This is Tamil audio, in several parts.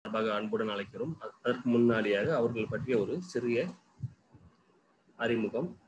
சார்பாக அன்புடன் அழைக்கிறோம் அதற்கு முன்னாடியாக அவர்கள் பற்றிய ஒரு சிறிய அறிமுகம்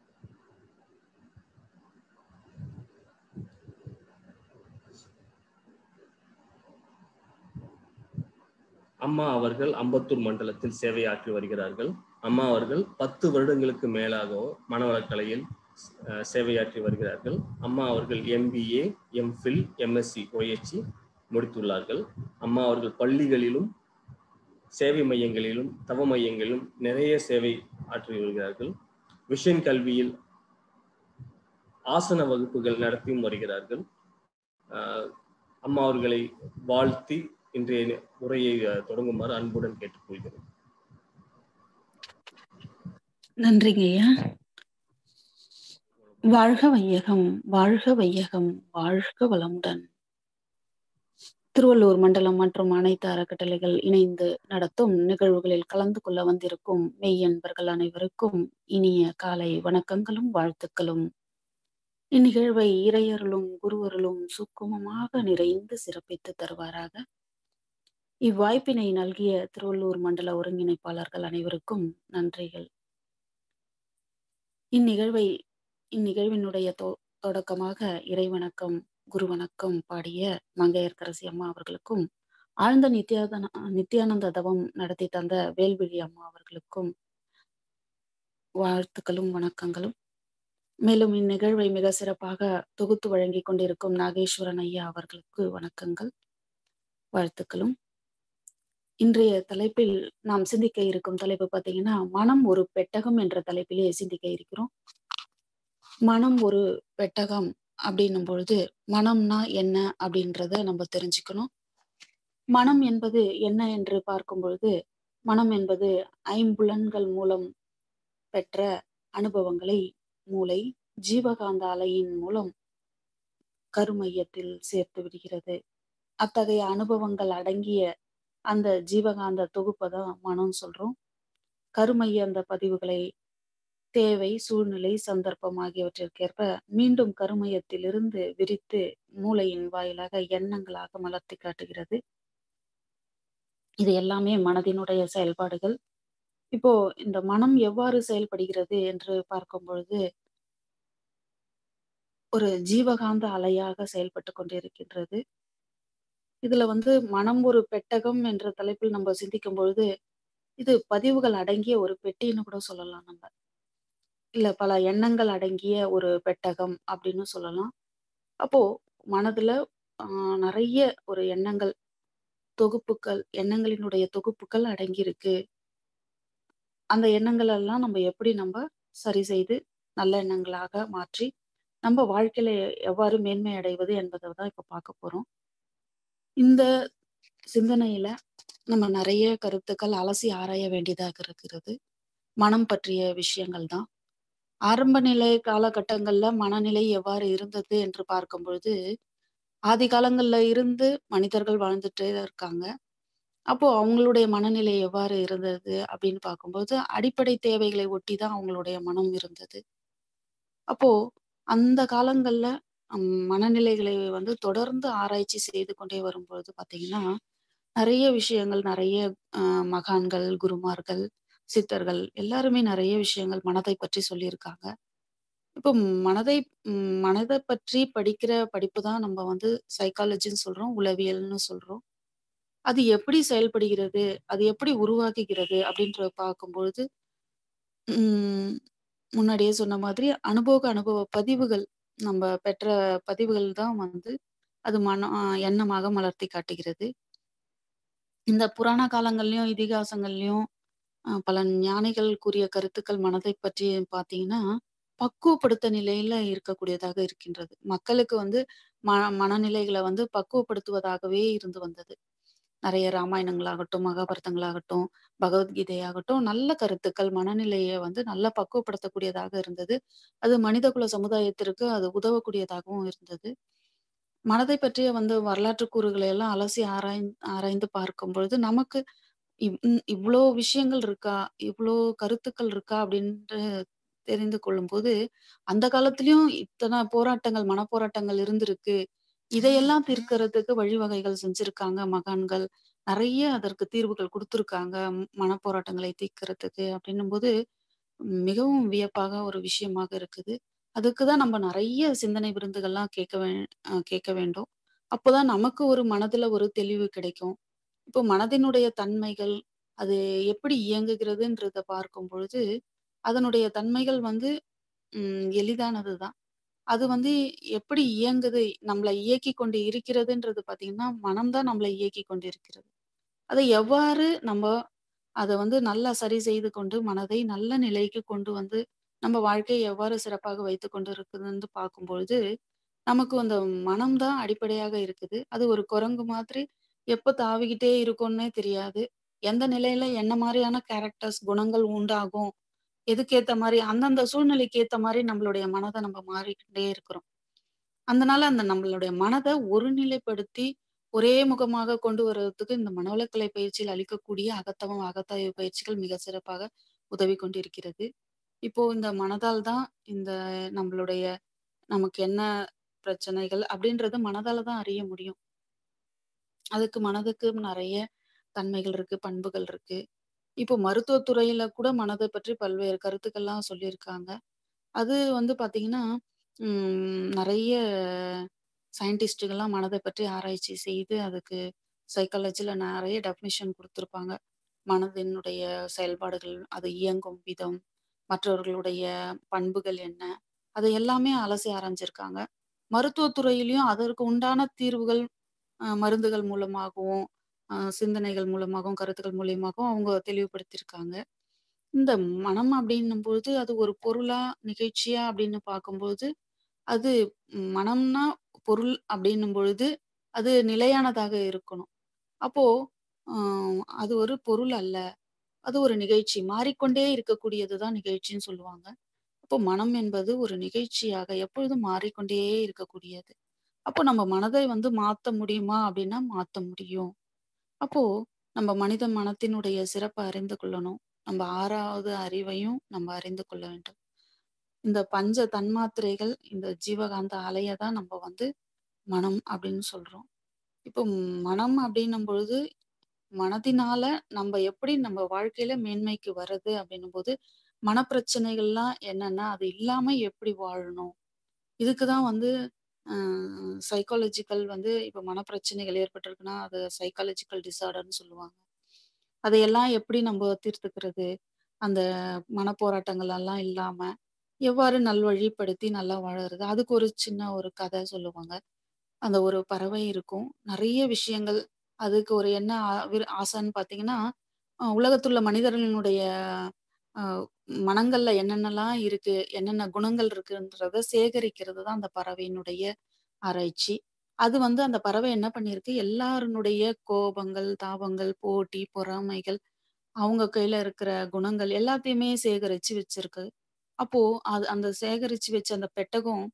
அம்மா அவர்கள் அம்பத்தூர் மண்டலத்தில் சேவையாற்றி வருகிறார்கள் அம்மா அவர்கள் பத்து வருடங்களுக்கு மேலாகவும் மனவளக்கலையில் சேவையாற்றி வருகிறார்கள் அம்மா அவர்கள் எம்பிஏ எம்ஃபில் எம்எஸ்சி ஒய்எச்சி முடித்துள்ளார்கள் அம்மா அவர்கள் பள்ளிகளிலும் சேவை மையங்களிலும் தவ மையங்களிலும் நிறைய சேவை ஆற்றி வருகிறார்கள் விஷன் கல்வியில் ஆசன வகுப்புகள் நடத்தியும் வருகிறார்கள் அம்மா அவர்களை வாழ்த்தி இன்றைய உரையை தொடங்குமாறு அன்புடன் கேட்டுக்கொள்கிறோம் நன்றிங்க ஐயா வாழ்க வையகம் வாழ்க வையகம் வாழ்க வளமுடன் திருவள்ளூர் மண்டலம் மற்றும் அனைத்து அறக்கட்டளைகள் இணைந்து நடத்தும் நிகழ்வுகளில் கலந்து கொள்ள வந்திருக்கும் மெய்யன்பர்கள் அனைவருக்கும் இனிய காலை வணக்கங்களும் வாழ்த்துக்களும் இந்நிகழ்வை இறையருளும் குருவருளும் சுக்குமமாக நிறைந்து சிறப்பித்து தருவாராக இவ்வாய்ப்பினை நல்கிய திருவள்ளூர் மண்டல ஒருங்கிணைப்பாளர்கள் அனைவருக்கும் நன்றிகள் இந்நிகழ்வை இந்நிகழ்வினுடைய தொ தொடக்கமாக இறைவணக்கம் குரு வணக்கம் பாடிய மங்கையர்கரசி அம்மா அவர்களுக்கும் ஆழ்ந்த நித்யாதன நித்யானந்த தவம் நடத்தி தந்த வேல்விழி அம்மா அவர்களுக்கும் வாழ்த்துக்களும் வணக்கங்களும் மேலும் இந்நிகழ்வை மிக சிறப்பாக தொகுத்து வழங்கி கொண்டிருக்கும் நாகேஸ்வரன் ஐயா அவர்களுக்கு வணக்கங்கள் வாழ்த்துக்களும் இன்றைய தலைப்பில் நாம் சிந்திக்க இருக்கும் தலைப்பு பார்த்தீங்கன்னா மனம் ஒரு பெட்டகம் என்ற தலைப்பிலே சிந்திக்க இருக்கிறோம் மனம் ஒரு பெட்டகம் அப்படின்னும் பொழுது மனம்னா என்ன அப்படின்றத நம்ம தெரிஞ்சுக்கணும் மனம் என்பது என்ன என்று பார்க்கும் பொழுது மனம் என்பது ஐம்புலன்கள் மூலம் பெற்ற அனுபவங்களை மூளை ஜீவகாந்த அலையின் மூலம் கருமையத்தில் சேர்த்து விடுகிறது அத்தகைய அனுபவங்கள் அடங்கிய அந்த ஜீவகாந்த தொகுப்பை தான் மனம் சொல்றோம் கருமைய அந்த பதிவுகளை தேவை சூழ்நிலை சந்தர்ப்பம் ஆகியவற்றிற்கேற்ப மீண்டும் கருமையத்திலிருந்து விரித்து மூளையின் வாயிலாக எண்ணங்களாக மலர்த்தி காட்டுகிறது இது எல்லாமே மனதினுடைய செயல்பாடுகள் இப்போ இந்த மனம் எவ்வாறு செயல்படுகிறது என்று பார்க்கும் பொழுது ஒரு ஜீவகாந்த அலையாக செயல்பட்டு கொண்டிருக்கின்றது இதுல வந்து மனம் ஒரு பெட்டகம் என்ற தலைப்பில் நம்ம சிந்திக்கும் பொழுது இது பதிவுகள் அடங்கிய ஒரு பெட்டின்னு கூட சொல்லலாம் நம்ம இல்ல பல எண்ணங்கள் அடங்கிய ஒரு பெட்டகம் அப்படின்னு சொல்லலாம் அப்போ மனதுல ஆஹ் நிறைய ஒரு எண்ணங்கள் தொகுப்புகள் எண்ணங்களினுடைய தொகுப்புகள் அடங்கி இருக்கு அந்த எண்ணங்கள் எல்லாம் நம்ம எப்படி நம்ம சரி செய்து நல்ல எண்ணங்களாக மாற்றி நம்ம வாழ்க்கையில எவ்வாறு மேன்மை அடைவது என்பதை தான் இப்ப பார்க்க போறோம் இந்த சிந்தனையில நம்ம நிறைய கருத்துக்கள் அலசி ஆராய வேண்டியதாக இருக்கிறது மனம் பற்றிய விஷயங்கள் தான் ஆரம்ப நிலை காலகட்டங்கள்ல மனநிலை எவ்வாறு இருந்தது என்று பார்க்கும் பொழுது ஆதி காலங்கள்ல இருந்து மனிதர்கள் வாழ்ந்துட்டே இருக்காங்க அப்போ அவங்களுடைய மனநிலை எவ்வாறு இருந்தது அப்படின்னு பார்க்கும்போது அடிப்படை தேவைகளை ஒட்டி தான் அவங்களுடைய மனம் இருந்தது அப்போ அந்த காலங்கள்ல மனநிலைகளை வந்து தொடர்ந்து ஆராய்ச்சி செய்து கொண்டே வரும்பொழுது பாத்தீங்கன்னா நிறைய விஷயங்கள் நிறைய அஹ் மகான்கள் குருமார்கள் சித்தர்கள் எல்லாருமே நிறைய விஷயங்கள் மனதை பற்றி சொல்லியிருக்காங்க இப்போ மனதை மனதை பற்றி படிக்கிற படிப்பு தான் நம்ம வந்து சைக்காலஜின்னு சொல்றோம் உளவியல்னு சொல்றோம் அது எப்படி செயல்படுகிறது அது எப்படி உருவாக்குகிறது அப்படின்ற பார்க்கும்பொழுது உம் முன்னாடியே சொன்ன மாதிரி அனுபவ அனுபவ பதிவுகள் நம்ம பெற்ற பதிவுகள் தான் வந்து அது மன எண்ணமாக மலர்த்தி காட்டுகிறது இந்த புராண காலங்கள்லயும் இதிகாசங்கள்லயும் பல ஞானிகள் கூறிய கருத்துக்கள் மனதை பற்றி பார்த்தீங்கன்னா பக்குவப்படுத்த நிலையில இருக்கக்கூடியதாக இருக்கின்றது மக்களுக்கு வந்து ம மனநிலைகளை வந்து பக்குவப்படுத்துவதாகவே இருந்து வந்தது நிறைய ராமாயணங்களாகட்டும் மகாபாரதங்களாகட்டும் பகவத்கீதையாகட்டும் நல்ல கருத்துக்கள் மனநிலையை வந்து நல்லா பக்குவப்படுத்தக்கூடியதாக இருந்தது அது மனிதகுல சமுதாயத்திற்கு அது உதவக்கூடியதாகவும் இருந்தது மனதை பற்றிய வந்து வரலாற்று கூறுகளை எல்லாம் அலசி ஆராய் ஆராய்ந்து பார்க்கும் பொழுது நமக்கு இவ் இவ்வளோ விஷயங்கள் இருக்கா இவ்வளோ கருத்துக்கள் இருக்கா அப்படின்ட்டு தெரிந்து கொள்ளும் போது அந்த காலத்திலயும் இத்தனை போராட்டங்கள் மனப்போராட்டங்கள் இருந்திருக்கு இதையெல்லாம் தீர்க்கறதுக்கு வழிவகைகள் செஞ்சிருக்காங்க மகான்கள் நெறைய அதற்கு தீர்வுகள் குடுத்துருக்காங்க. மனப்போராட்டங்களை தீர்க்கிறதுக்கு அப்படின்னும்போது, மிகவும் வியப்பாக ஒரு விஷயமாக இருக்குது. அதுக்கு தான் நம்ம நெறைய சிந்தனை விருந்துகள்லாம் கேட்க வே அ கேட்க வேண்டும். அப்போதான் நமக்கு ஒரு மனதுல ஒரு தெளிவு கிடைக்கும். இப்போ மனதினுடைய தன்மைகள், அது எப்படி இயங்குகிறதுன்றத பார்க்கும் பொழுது, அதனுடைய தன்மைகள் வந்து ம் எளிதானது தான். அது வந்து எப்படி இயங்குது, நம்மள இயக்கிக் கொண்டு இருக்கிறதுன்றது பார்த்தீங்கன்னா, மனம் தான் நம்மள இயக்கிக் கொண்டு இருக்கிறது. அதை எவ்வாறு நம்ப அத வந்து நல்லா சரி செய்து கொண்டு, மனதை நல்ல நிலைக்கு கொண்டு வந்து, நம்ம வாழ்க்கையை எவ்வாறு சிறப்பாக வைத்துக் கொண்டு இருக்குதுன்னு பார்க்கும்பொழுது, நமக்கு அந்த மனம் தான் அடிப்படையாக இருக்குது. அது ஒரு குரங்கு மாதிரி எப்ப தாவிக்கிட்டே இருக்கும்னே தெரியாது. எந்த நிலையில என்ன மாரியான கேரக்டர்ஸ், குணங்கள் உண்டாகும், எதுக்கேத்த மாரி அந்தந்த சூழ்நிலைக்கு ஏத்த மாரி நம்மளுடைய மனத நம்ம மாறிக்கிட்டே இருக்கிறோம். அதனால அந்த நம்மளுடைய மனத ஒருநிலைப்படுத்தி, ஒரே முகமாக கொண்டு வருவதற்கு இந்த மனவளக்கலை பயிற்சியில் அளிக்கக்கூடிய அகத்தவம், அகத்தாய்வு பயிற்சிகள் மிக சிறப்பாக உதவி கொண்டிருக்கிறது. இப்போ இந்த மனதால் தான் இந்த நம்மளுடைய நமக்கு என்ன பிரச்சனைகள் அப்படின்றது மனதால தான் அறிய முடியும். அதுக்கு மனதுக்கு நெறைய தன்மைகள் இருக்கு, பண்புகள் இருக்கு. இப்போ மருத்துவத் துறையில கூட மனத பற்றி பல்வேறு கருத்துக்கள்லாம் சொல்லியிருக்காங்க. அது வந்து பார்த்தீங்கன்னா, ம் நெறைய சயின்டிஸ்ட்டுகள்லாம் மனத பற்றி ஆராய்ச்சி செய்து, அதுக்கு சைக்காலஜில நெறைய டெஃபினிஷன் குடுத்துருப்பாங்க. மனதினுடைய செயல்பாடுகள், அது இயங்கும் விதம், மற்றவர்களுடைய பண்புகள் என்ன? அதை எல்லாமே அலசி ஆராய்ஞ்சிருக்காங்க. மருத்துவத் துறையிலயும் அதற்கு உண்டான தீர்வுகள், அ மருந்துகள் மூலமாகவும், அ சிந்தனைகள் மூலமாகவும், கருத்துக்கள் மூலியமாகவும் அவங்க தெளிவுபடுத்தியிருக்காங்க. இந்த மனம் அப்படின்னும்போது, அது ஒரு பொருளா, நிகழ்ச்சியா அப்படின்னு பார்க்கும்போது, அது மனம்னா பொருள் அப்படின்னும் பொழுது, அது நிலையானதாக இருக்கணும். அப்போ அ அது ஒரு பொருள் அல்ல. அது ஒரு நிகழ்ச்சி. மாறிக்கொண்டே இருக்கக்கூடியது தான் நிகழ்ச்சின்னு சொல்லுவாங்க. அப்போ மனம் என்பது ஒரு நிகழ்ச்சியாக எப்பொழுதும் மாறிக்கொண்டே இருக்கக்கூடியது. அப்போ நம்ம மனதை வந்து மாத்த முடியுமா? அப்படின்னா மாத்த முடியும். அப்போ நம்ம மனித மனத்தினுடைய சிறப்ப அறிந்து கொள்ளணும். நம்ம 6வது அறிவையும் நம்ம அறிந்து கொள்ள வேண்டும். இந்த பஞ்ச தன்மாத்திரைகள், இந்த ஜீவகாந்த அலைய தான் நம்ம வந்து மனம் அப்படின்னு சொல்றோம். இப்போ மனம் அப்படின்னும் பொழுது, மனதினால நம்ம எப்படி நம்ம வாழ்க்கையில மேன்மைக்கு வர்றது அப்படின்னும்போது, மனப்பிரச்சனைகள்லாம் என்னன்னா, அது இல்லாம எப்படி வாழணும்? இதுக்கு தான் வந்து அ சைக்காலஜிக்கல் வந்து இப்ப மனப்பிரச்சனைகள் ஏற்பட்டிருக்குன்னா, அது சைக்காலஜிக்கல் டிஸார்டர்ன்னு சொல்லுவாங்க. அதையெல்லாம் எப்படி நம்ப தீர்த்துக்கிறது? அந்த மனப்போராட்டங்கள் எல்லாம் இல்லாம, எவ்வாறு நல்வழிப்படுத்தி நல்லா வாழறது? அதுக்கு ஒரு சின்ன ஒரு கதை சொல்லுவாங்க. அந்த ஒரு பறவை இருக்கும். நெறைய விஷயங்கள் அதுக்கு ஒரு என்ன ஆ விரு ஆசைன்னு பார்த்தீங்கன்னா, அ உலகத்துல உள்ள மனிதர்களுடைய அ மனங்கள்ல என்னென்னலாம் இருக்கு, என்னென்ன குணங்கள் இருக்குன்றத சேகரிக்கிறது தான் அந்த பறவையினுடைய ஆராய்ச்சி. அது வந்து அந்த பறவை என்ன பண்ணியிருக்கு, எல்லாருனுடைய கோபங்கள், தாபங்கள், போட்டி, பொறாமைகள், அவங்க கையில இருக்கிற குணங்கள் எல்லாத்தையுமே சேகரிச்சு வச்சிருக்கு. அப்போ அது அந்த சேகரிச்சு வச்ச அந்த பெட்டகம்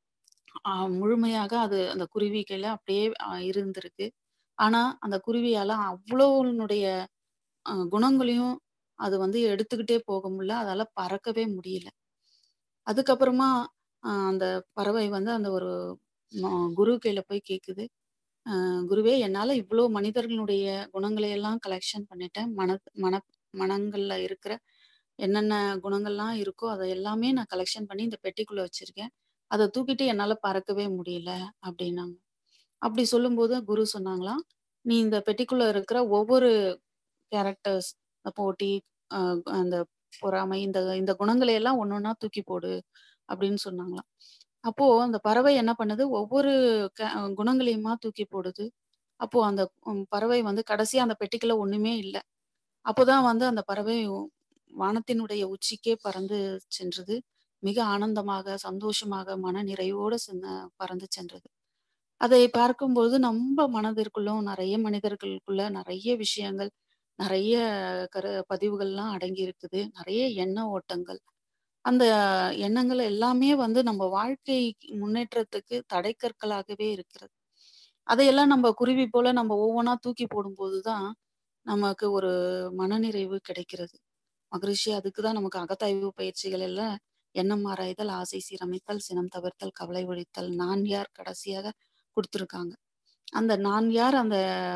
அ முழுமையாக அது அந்த குருவி கையில அப்படியே அ இருந்திருக்கு. ஆனா, அந்த குருவியால அவ்வளோனுடைய அ குணங்களையும் அது வந்து எடுத்துக்கிட்டே போக முடியல. அதால பறக்கவே முடியல. அதுக்கப்புறமா அ அந்த பறவை வந்து அந்த ஒரு ம குரு கையில போய் கேட்குது. "அ குருவே என்னால இவ்ளோ மனிதர்களுடைய குணங்களை எல்லாம் கலெக்ஷன் பண்ணிட்டேன். மன மன மனங்கள்ல இருக்கிற என்னென்ன குணங்கள்லாம் இருக்கோ, அத எல்லாமே நான் கலெக்ஷன் பண்ணி இந்த பெட்டிக்குள்ள வச்சிருக்கேன். அத தூக்கிட்டு என்னால பறக்கவே முடியல" அப்படின்னாங்க. அப்படி சொல்லும்போது குரு சொன்னாங்களாம், "நீ இந்த பெட்டிக்குள்ள இருக்கிற ஒவ்வொரு கேரக்டர்ஸ் போட்டி, அ அந்த பொறாமை இந்த இந்த குணங்களை எல்லாம் ஒண்ணொண்ணா தூக்கி போடு" அப்படின்னு சொன்னாங்களாம். அப்போ அந்த பறவை என்ன பண்ணுது, ஒவ்வொரு க குணங்களையுமா தூக்கி போடுது. அப்போ அந்த ம் பறவை வந்து கடைசியா அந்த பெட்டிக்குள்ள ஒண்ணுமே இல்ல. அப்போதான் வந்து அந்த பறவை வானத்தினுடைய உச்சிக்கே பறந்து சென்றது. மிக ஆனந்தமாக, சந்தோஷமாக, மன நிறைவோடு சென்ன பறந்து சென்றது. அதை பார்க்கும்போது நம்ப மனதிற்குள்ளும் நெறைய மனிதர்களுக்குள்ள நெறைய விஷயங்கள், நெறைய கரு பதிவுகள்லாம் அடங்கி இருக்குது. நெறைய எண்ண ஓட்டங்கள். அந்த எண்ணங்கள் எல்லாமே வந்து நம்ம வாழ்க்கை முன்னேற்றத்துக்கு தடைக்கற்களாகவே இருக்கிறது. அதையெல்லாம் நம்ம குருவி போல நம்ம ஒவ்வொன்னா தூக்கி போடும்போது தான், நமக்கு ஒரு மனநிறைவு கிடைக்கிறது. மகரிஷி அதுக்கு தான் நமக்கு அகத்தாய்வு பயிற்சிகள் எல்லாம் எண்ணம் ஆராய்தல், ஆசை சீரமைத்தல், சினம் தவிர்த்தல், கவலை ஒழித்தல், நான் யார் கடைசியாக குடுத்துருக்காங்க. அந்த நான் யார் அந்த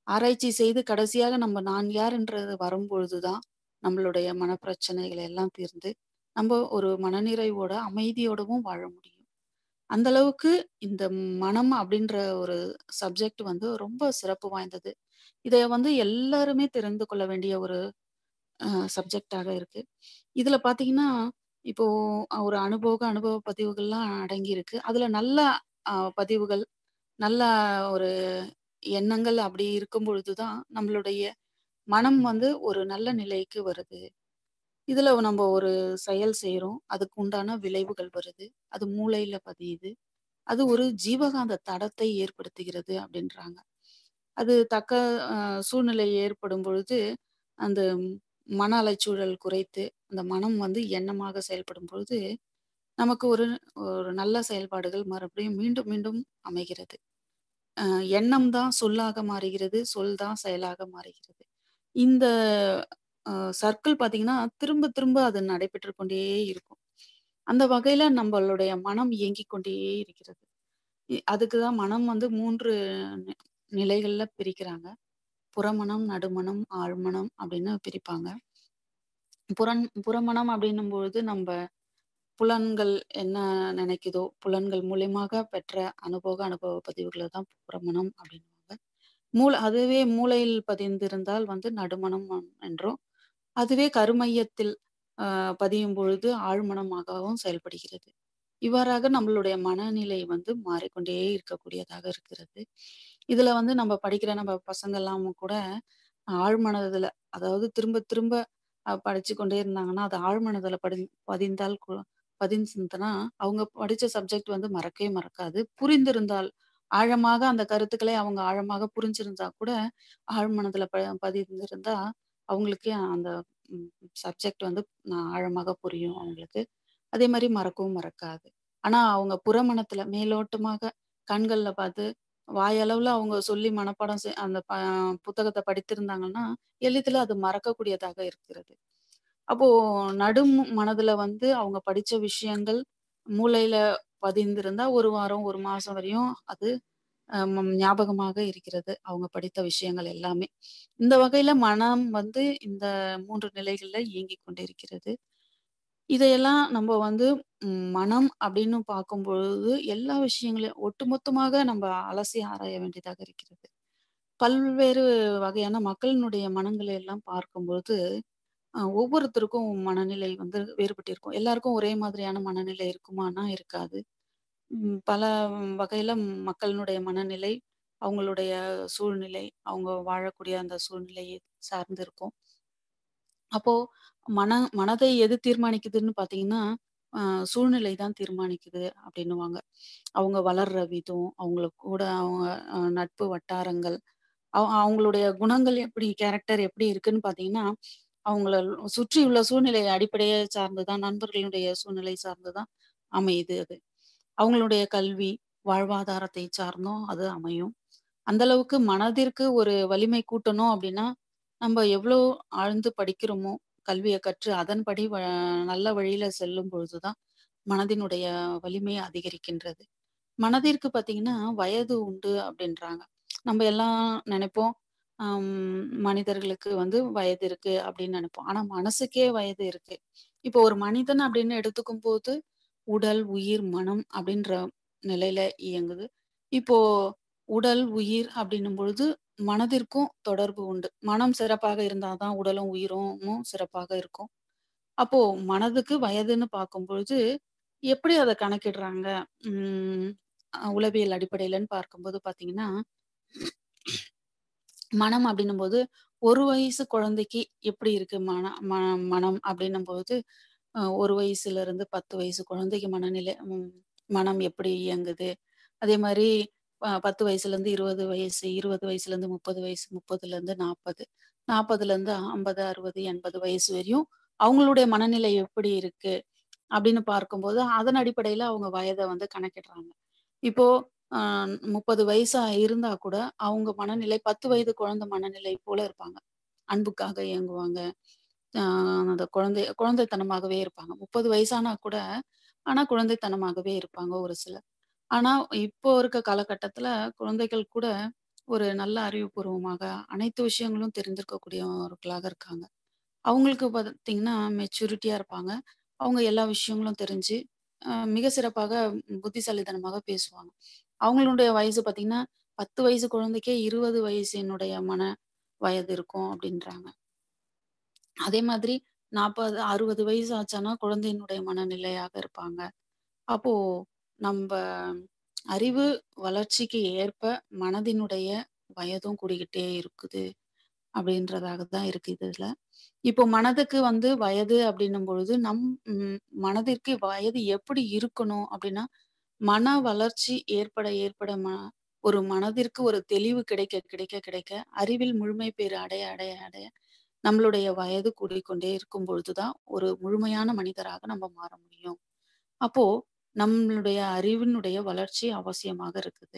ஆராய்ச்சி செய்து கடைசியாக நம்ம நான் யார்ன்றது வரும்பொழுது தான், நம்மளுடைய மனப்பிரச்சனைகள் எல்லாம் தீர்ந்து, நம்ப ஒரு மனநிறைவோட, அமைதியோடவும் வாழ முடியும். அந்த அளவுக்கு இந்த மனம் அப்படின்ற ஒரு சப்ஜெக்ட் வந்து ரொம்ப சிறப்பு வாய்ந்தது. இத வந்து எல்லாருமே தெரிந்து கொள்ள வேண்டிய ஒரு அ சப்ஜெக்ட்டாக இருக்கு. இதுல பார்த்தீங்கன்னா, இப்போ ஒரு அனுபோக அனுபவ பதிவுகள்லாம் அடங்கியிருக்கு. அதுல நல்ல அ பதிவுகள், நல்ல ஒரு எண்ணங்கள் அப்படி இருக்கும் பொழுது தான், நம்மளுடைய மனம் வந்து ஒரு நல்ல நிலைக்கு வருது. இதுல நம்ப ஒரு செயல் செய்றோம். அதுக்கு உண்டான விளைவுகள் வருது. அது மூளையில பதியுது. அது ஒரு ஜீவகாந்த தடத்தை ஏற்படுத்துகிறது அப்படின்றாங்க. அது தக்க அ சூழ்நிலை ஏற்படும் பொழுது, அந்த மன அலைச்சூழல் குறைத்து, அந்த மனம் வந்து எண்ணமாக செயல்படும் பொழுது, நமக்கு ஒரு ஒரு நல்ல செயல்பாடுகள் மறுபடியும் மீண்டும் மீண்டும் அமைகிறது. அ எண்ணம் தான் சொல்லாக மாறுகிறது. சொல் தான் செயலாக மாறுகிறது. இந்த அ சர்க்கிள் பார்த்தீங்கன்னா, திரும்ப திரும்ப அது நடைபெற்றுக் கொண்டே இருக்கும். அந்த வகையில நம்பளுடைய மனம் இயங்கிக் கொண்டே இருக்கிறது. இ அதுக்கு தான் மனம் வந்து 3 நி நிலைகள்ல பிரிக்கிறாங்க. புறமனம், நடுமனம், ஆழ்மனம் அப்படின்னு பிரிப்பாங்க. புறன் புறமனம் அப்படின்னும்பொழுது நம்ப புலன்கள் என்ன நினைக்குதோ, புலன்கள் மூலியமாக பெற்ற அனுபோக அனுபவ பதிவுகள தான் புறமனம் அப்படின்னுவாங்க. மூள அதுவே மூளையில் பதிந்திருந்தால் வந்து நடுமனம் என்றும், அதுவே கருமையத்தில் அ பதியும் பொழுது ஆழ்மனமாகவும் செயல்படுகிறது. இவ்வாறாக நம்மளுடைய மனநிலை வந்து மாறிக்கொண்டே இருக்கக்கூடியதாக இருக்கிறது. இதுல வந்து நம்ம படிக்கிற நம்ம பசங்கலாம் கூட ஆழ்மனதுல அதாவது திரும்ப திரும்ப அ படிச்சு கொண்டே இருந்தாங்கன்னா, அது ஆழ்மனதுல படிந் பதிந்தால் கு பதிஞ்சிருந்ததுன்னா, அவங்க படிச்ச சப்ஜெக்ட் வந்து மறக்கவே மறக்காது. புரிந்திருந்தால், ஆழமாக அந்த கருத்துக்களை அவங்க ஆழமாக புரிஞ்சிருந்தா கூட, ஆழ்மனதுல ப பதிந்திருந்தா, அவங்களுக்கே அந்த ம் சப்ஜெக்ட் வந்து ந ஆழமாக புரியும் அவங்களுக்கு. அதே மாரி மறக்கவும் மறக்காது. ஆனா, அவங்க புறமனத்துல மேலோட்டமாக கண்கள்ல பார்த்து, வாயளவுல அவங்க சொல்லி மனப்பாடம் செ அந்த ப புத்தகத்த படித்திருந்தாங்கன்னா, எளிதில அது மறக்கக்கூடியதாக இருக்கிறது. அப்போ நடும் மனதுல வந்து அவங்க படிச்ச விஷயங்கள் மூளையில பதிந்திருந்தா 1 வாரம், 1 மாசம் வரையும் அது அ ம் ஞாபகமாக இருக்கிறது. அவங்க படித்த விஷயங்கள் எல்லாமே. இந்த வகையில மனம் வந்து இந்த 3 நிலைகள்ல இயங்கிக் கொண்டிருக்கிறது. இதையெல்லாம் நம்ம வந்து ம் மனம் அப்படின்னு பார்க்கும்பொழுது, எல்லா விஷயங்களையும் ஒட்டுமொத்தமாக நம்ப அலசி ஆராய வேண்டியதாக இருக்கிறது. பல்வேறு வகையான மக்களினுடைய மனங்களை எல்லாம் பார்க்கும்பொழுது, அ ஒவ்வொருத்தருக்கும் மனநிலை வந்து வேறுபட்டிருக்கும். எல்லாருக்கும் ஒரே மாதிரியான மனநிலை இருக்குமான்னா இருக்காது. ம் பல வகையில மக்களினுடைய மனநிலை, அவங்களுடைய சூழ்நிலை, அவங்க வாழக்கூடிய அந்த சூழ்நிலையை சார்ந்து இருக்கும். அப்போ மன மனதை எது தீர்மானிக்குதுன்னு பார்த்தீங்கன்னா, அ சூழ்நிலை தான் தீர்மானிக்குது அப்படின்னுவாங்க. அவங்க வளர்ற விதம், அவங்களுக்கு கூட அவங்க அ நட்பு வட்டாரங்கள், அவ அவங்களுடைய குணங்கள் எப்படி கேரக்டர் எப்படி இருக்குன்னு பார்த்தீங்கன்னா, அவங்கள சுற்றியுள்ள சூழ்நிலையை அடிப்படையா சார்ந்து தான் நண்பர்களுடைய சூழ்நிலை சார்ந்து தான் அமையுது அது. அவங்களுடைய கல்வி, வாழ்வாதாரத்தை சார்ந்தும் அது அமையும். அந்த அளவுக்கு மனதிற்கு ஒரு வலிமை கூட்டணும் அப்படின்னா, நம்ப எவ்வளோ ஆழ்ந்து படிக்கிறோமோ, கல்விய கற்று அதன்படி வ நல்ல வழியில செல்லும் பொழுது தான் மனதினுடைய வலிமை அதிகரிக்கின்றது. மனதிற்கு பார்த்தீங்கன்னா, வயது உண்டு அப்படின்றாங்க. நம்ப எல்லாம் நெனைப்போம், அம் மனிதர்களுக்கு வந்து வயது இருக்கு அப்படின்னு நெனைப்போம். ஆனா மனசுக்கே வயது இருக்கு. இப்போ ஒரு மனிதன் அப்படின்னு எடுத்துக்கும்போது, உடல், உயிர், மனம் அப்படின்ற நிலையில இயங்குது. இப்போ உடல், உயிர் அப்படின்னும் பொழுது, மனதிற்கும் தொடர்பு உண்டு. மனம் சிறப்பாக இருந்தா தான் உடலும், உயிரும் சிறப்பாக இருக்கும். அப்போ மனதுக்கு வயதுன்னு பார்க்கும்பொழுது, எப்படி அத கணக்கிடுறாங்க? ம் அ உளவியல் அடிப்படையிலன்னு பார்க்கும்போது பார்த்தீங்கன்னா, மனம் அப்படின்னும்போது, 1 வயசு குழந்தைக்கு எப்படி இருக்கு மன ம மனம் அப்படின்னும்போது, அ 1 வயசுலருந்து 10 வயசு குழந்தைக்கு மனநிலை ம் மனம் எப்படி இயங்குது? அதே மாரி அ 10 வயசுலேருந்து 20 வயசு, 20 வயசுலேருந்து 30 வயசு, 30லேருந்து 40, 40லேருந்து 50, 60, 80 வயசு வரையும் அவங்களுடைய மனநிலை எப்படி இருக்கு? அப்படின்னு பார்க்கும்போது, அதன் அடிப்படையில அவங்க வயத வந்து கணக்கிடுறாங்க. இப்போ அ 30 வயசா இருந்தா கூட, அவங்க மனநிலை 10 வயது குழந்தை மனநிலை போல இருப்பாங்க. அன்புக்காக ஏங்குவாங்க. அ அந்த குழந்தை குழந்தைத்தனமாகவே இருப்பாங்க. 30 வயசானா கூட, ஆனா குழந்தைத்தனமாகவே இருப்பாங்க ஒரு சிலர். ஆனா, இப்போ இருக்க காலகட்டத்தில குழந்தைகள் கூட ஒரு நல்ல அறிவுபூர்வமாக அனைத்து விஷயங்களும் தெரிந்திருக்கக்கூடியவர்களாக இருக்காங்க. அவங்களுக்கு பார்த்தீங்கன்னா, மெச்சூரிட்டியா இருப்பாங்க. அவங்க எல்லா விஷயங்களும் தெரிஞ்சு, அ மிக சிறப்பாக ம் புத்திசாலித்தனமாக பேசுவாங்க. அவங்களுடைய வயசு பார்த்தீங்கன்னா, 10 வயசு குழந்தைக்கே 20 வயசினுடைய மன வயது இருக்கும் அப்படின்றாங்க. அதே மாதிரி 40, 60 வயசு ஆச்சான்னா, குழந்தையினுடைய மனநிலையாக இருப்பாங்க. அப்போ நம்ப அறிவு வளர்ச்சிக்கு ஏற்ப மனதினுடைய வயதும் கூடிக்கிட்டே இருக்குது. அப்படின்றதாக தான் இருக்கு இதுல. இப்போ மனதுக்கு வந்து வயது அப்படின்னும் பொழுது, நம் ம் மனதிற்கு வயது எப்படி இருக்கணும் அப்படின்னா, மன வளர்ச்சி ஏற்பட ஏற்பட ம ஒரு மனதிற்கு ஒரு தெளிவு கிடைக்க கிடைக்க கிடைக்க, அறிவில் முழுமை பேறு அடைய அடைய அடைய, நம்மளுடைய வயது கூடிக்கொண்டே இருக்கும் பொழுது தான், ஒரு முழுமையான மனிதராக நம்ம மாற முடியும். அப்போ நம்மளுடைய அறிவினுடைய வளர்ச்சி அவசியமாக இருக்குது.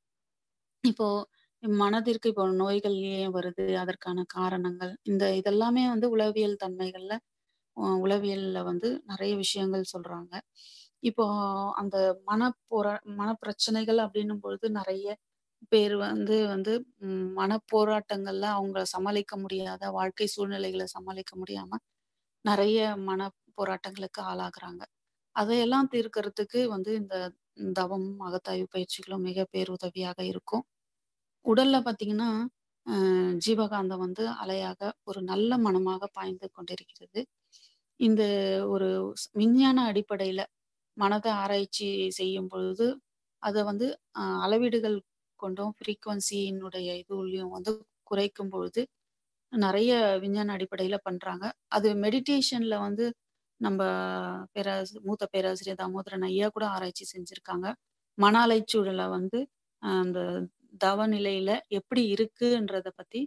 இப்போ மனதிற்கு இப்போ நோய்கள் ஏன் வருது? அதற்கான காரணங்கள், இந்த இதெல்லாமே வந்து உளவியல் தன்மைகள்ல அ உளவியல்ல வந்து நெறைய விஷயங்கள் சொல்றாங்க. இப்போ அந்த மனப்போரா மனப்பிரச்சனைகள் அப்படின்னும் பொழுது நெறைய பேர் வந்து வந்து ம் மனப்போராட்டங்கள்ல அவங்க சமாளிக்க முடியாத வாழ்க்கை சூழ்நிலைகள சமாளிக்க முடியாம, நெறைய மன போராட்டங்களுக்கு ஆளாகுறாங்க. அதையெல்லாம் தீர்க்கறதுக்கு வந்து இந்த தவம், அகத்தாய்வு பயிற்சிகளும் மிக பேருதவியாக இருக்கும். உடல்ல பார்த்தீங்கன்னா, அ ஜீவகாந்தம் வந்து அலையாக ஒரு நல்ல மனமாக பாய்ந்து கொண்டிருக்கிறது. இந்த ஒரு ஸ் விஞ்ஞான அடிப்படையில மனத ஆராய்ச்சி செய்யும் பொழுது, அத வந்து அ அளவீடுகள் கொண்டும், ஃப்ரீக்வன்சியினுடைய இதுலயும் வந்து குறைக்கும் பொழுது, நெறைய விஞ்ஞான அடிப்படையில பண்றாங்க. அது மெடிடேஷன்ல வந்து நம்ப பேராசி மூத்த பேராசிரியர் தாமோதரன் ஐயா கூட ஆராய்ச்சி செஞ்சிருக்காங்க. மன அலைச்சூழல வந்து அ அந்த தவ நிலையில எப்படி இருக்குன்றத பத்தி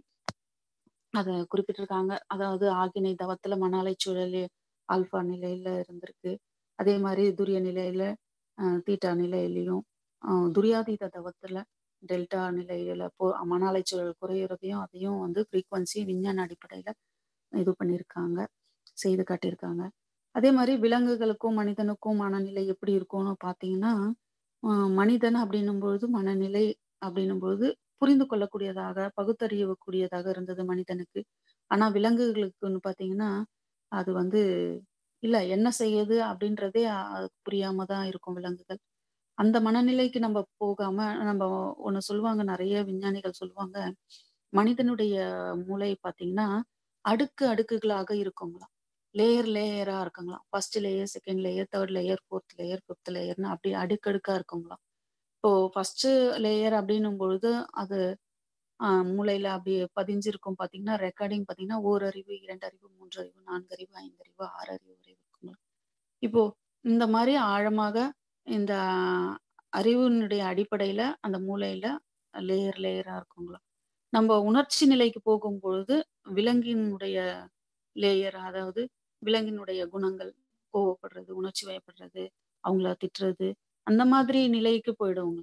அத குறிப்பிட்டிருக்காங்க. அதாவது ஆகினை தவத்துல மன அலைச்சூழல் ஆல்ஃபா நிலையில இருந்திருக்கு. அதே மாரி துரிய நிலையில அ தீட்டா நிலையிலயும், அ துரியாதீத தவத்துல டெல்டா நிலையில போ மன அலைச்சூழல் குறையறதையும், அதையும் வந்து ஃப்ரீக்வன்சி விஞ்ஞான அடிப்படையில இது பண்ணியிருக்காங்க. செய்து காட்டியிருக்காங்க. அதே மாரி விலங்குகளுக்கும், மனிதனுக்கும் மனநிலை எப்படி இருக்கும்னு பார்த்தீங்கன்னா, அ மனிதன் அப்படின்னும்பொழுது மனநிலை அப்படின்னும்பொழுது புரிந்து கொள்ளக்கூடியதாக, பகுத்தறியக்கூடியதாக இருந்தது மனிதனுக்கு. ஆனா விலங்குகளுக்குன்னு பார்த்தீங்கன்னா, அது வந்து இல்ல என்ன செய்யுது அப்படின்றதே அ புரியாம தான் இருக்கும் விலங்குகள். அந்த மனநிலைக்கு நம்ம போகாம, நம்ப ஒண்ணு சொல்லுவாங்க நெறைய விஞ்ஞானிகள் சொல்லுவாங்க. மனிதனுடைய மூளை பார்த்தீங்கன்னா, அடுக்கு அடுக்குகளாக இருக்குங்களாம். லேயர் லேயரா இருக்குங்களாம். 1 லேயர், 2ண்ட் லேயர், 3 லேயர், 4த் லேயர், 5த் லேயர்ன்னு அப்படியே அடுக்கடுக்கா இருக்குங்களாம். இப்போ 1 லேயர் அப்படின்னும் பொழுது, அது அ மூளையில அப்படியே பதிஞ்சிருக்கும் பார்த்தீங்கன்னா, ரெக்கார்டிங் பார்த்தீங்கன்னா, ஓரறிவு, 2 அறிவு, 3 அறிவு, 4 அறிவு, 5 அறிவு, 6 அறிவு வரை இருக்குங்களாம். இப்போ இந்த மாரி ஆழமாக இந்த அறிவினுடைய அடிப்படையில அந்த மூளையில லேயர் லேயரா இருக்குங்களாம். நம்ப உணர்ச்சி நிலைக்கு போகும்பொழுது, விலங்கினுடைய லேயர் அதாவது விலங்கினுடைய குணங்கள், கோவப்படுறது, உணர்ச்சி வயப்படுறது, அவங்கள திட்டுறது, அந்த மாதிரி நிலைக்கு போயிடுவோங்க.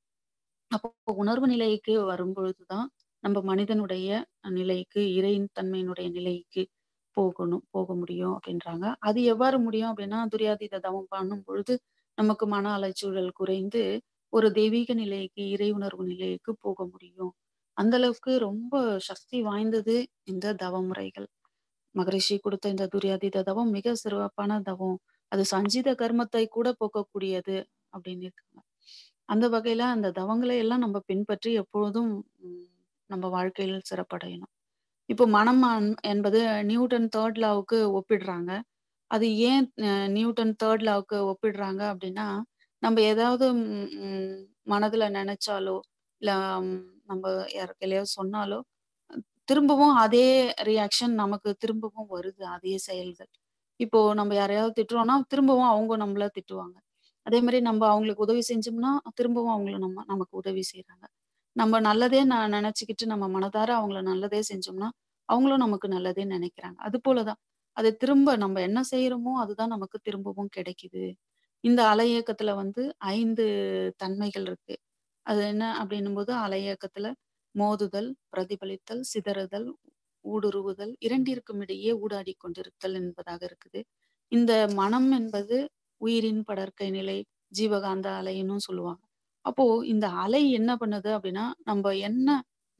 அப்போ உணர்வு நிலைக்கு வரும்பொழுது தான், நம்ப மனிதனுடைய நிலைக்கு, இறையின் தன்மையினுடைய நிலைக்கு போகணும் போக முடியும் அப்படின்றாங்க. அது எவ்வாறு முடியும் அப்படின்னா, துரியாதீத தவம் பண்ணும்பொழுது, நமக்கு மன அலைச்சூழல் குறைந்து, ஒரு தெய்வீக நிலைக்கு, இறை உணர்வு நிலைக்கு போக முடியும். அந்த அளவுக்கு ரொம்ப சக்தி வாய்ந்தது இந்த தவ முறைகள். மகரிஷி குடுத்த இந்த துரியாதீத தவம் மிக சிறப்பான தவம். அது சஞ்சீத கர்மத்தை கூட போக்கக்கூடியது அப்படின்னு இருக்காங்க. அந்த வகையில அந்த தவங்களை எல்லாம் நம்ம பின்பற்றி எப்பொழுதும் ம் நம்ம வாழ்க்கையில் சிறப்படையணும். இப்போ மனம் அன் என்பது நியூட்டன் 3 லாவுக்கு ஒப்பிடுறாங்க. அது ஏன் அ நியூட்டன் 3 லாவுக்கு ஒப்பிடுறாங்க அப்படின்னா, நம்ப ஏதாவது ம் ம் மனதுல நெனச்சாலோ, இல்ல நம்ப யாருக்கையிலயாவது சொன்னாலோ, திரும்பவும் அதே ரியாக்ஷன் நமக்கு திரும்பவும் வருது. அதே செயல்கள். இப்போ நம்ம யாரையாவது திட்டுறோம்னா, திரும்பவும் அவங்க நம்மள திட்டுவாங்க. அதே மாரி நம்ப அவங்களுக்கு உதவி செஞ்சோம்னா, திரும்பவும் அவங்கள நம்ம நமக்கு உதவி செய்றாங்க. நம்ம நல்லதே ந நெனச்சுக்கிட்டு நம்ம மனதார அவங்கள நல்லதே செஞ்சோம்னா, அவங்களும் நமக்கு நல்லதே நெனைக்கிறாங்க. அதுபோல தான். அது திரும்ப நம்ம என்ன செய்றோமோ, அதுதான் நமக்கு திரும்பவும் கிடைக்குது. இந்த அலை இயக்கத்துல வந்து 5 தன்மைகள் இருக்கு. அது என்ன அப்படின்னும்போது, அலை இயக்கத்துல மோதுதல், பிரதிபலித்தல், சிதறுதல், ஊடுருவுதல், இரண்டிற்கும் இடையே ஊடாடிக் கொண்டிருத்தல் என்பதாக இருக்குது. இந்த மனம் என்பது உயிரின் படர்க்கை நிலை, ஜீவகாந்த அலைன்னும் சொல்லுவாங்க. அப்போ இந்த அலை என்ன பண்ணுது அப்படின்னா, நம்ப என்ன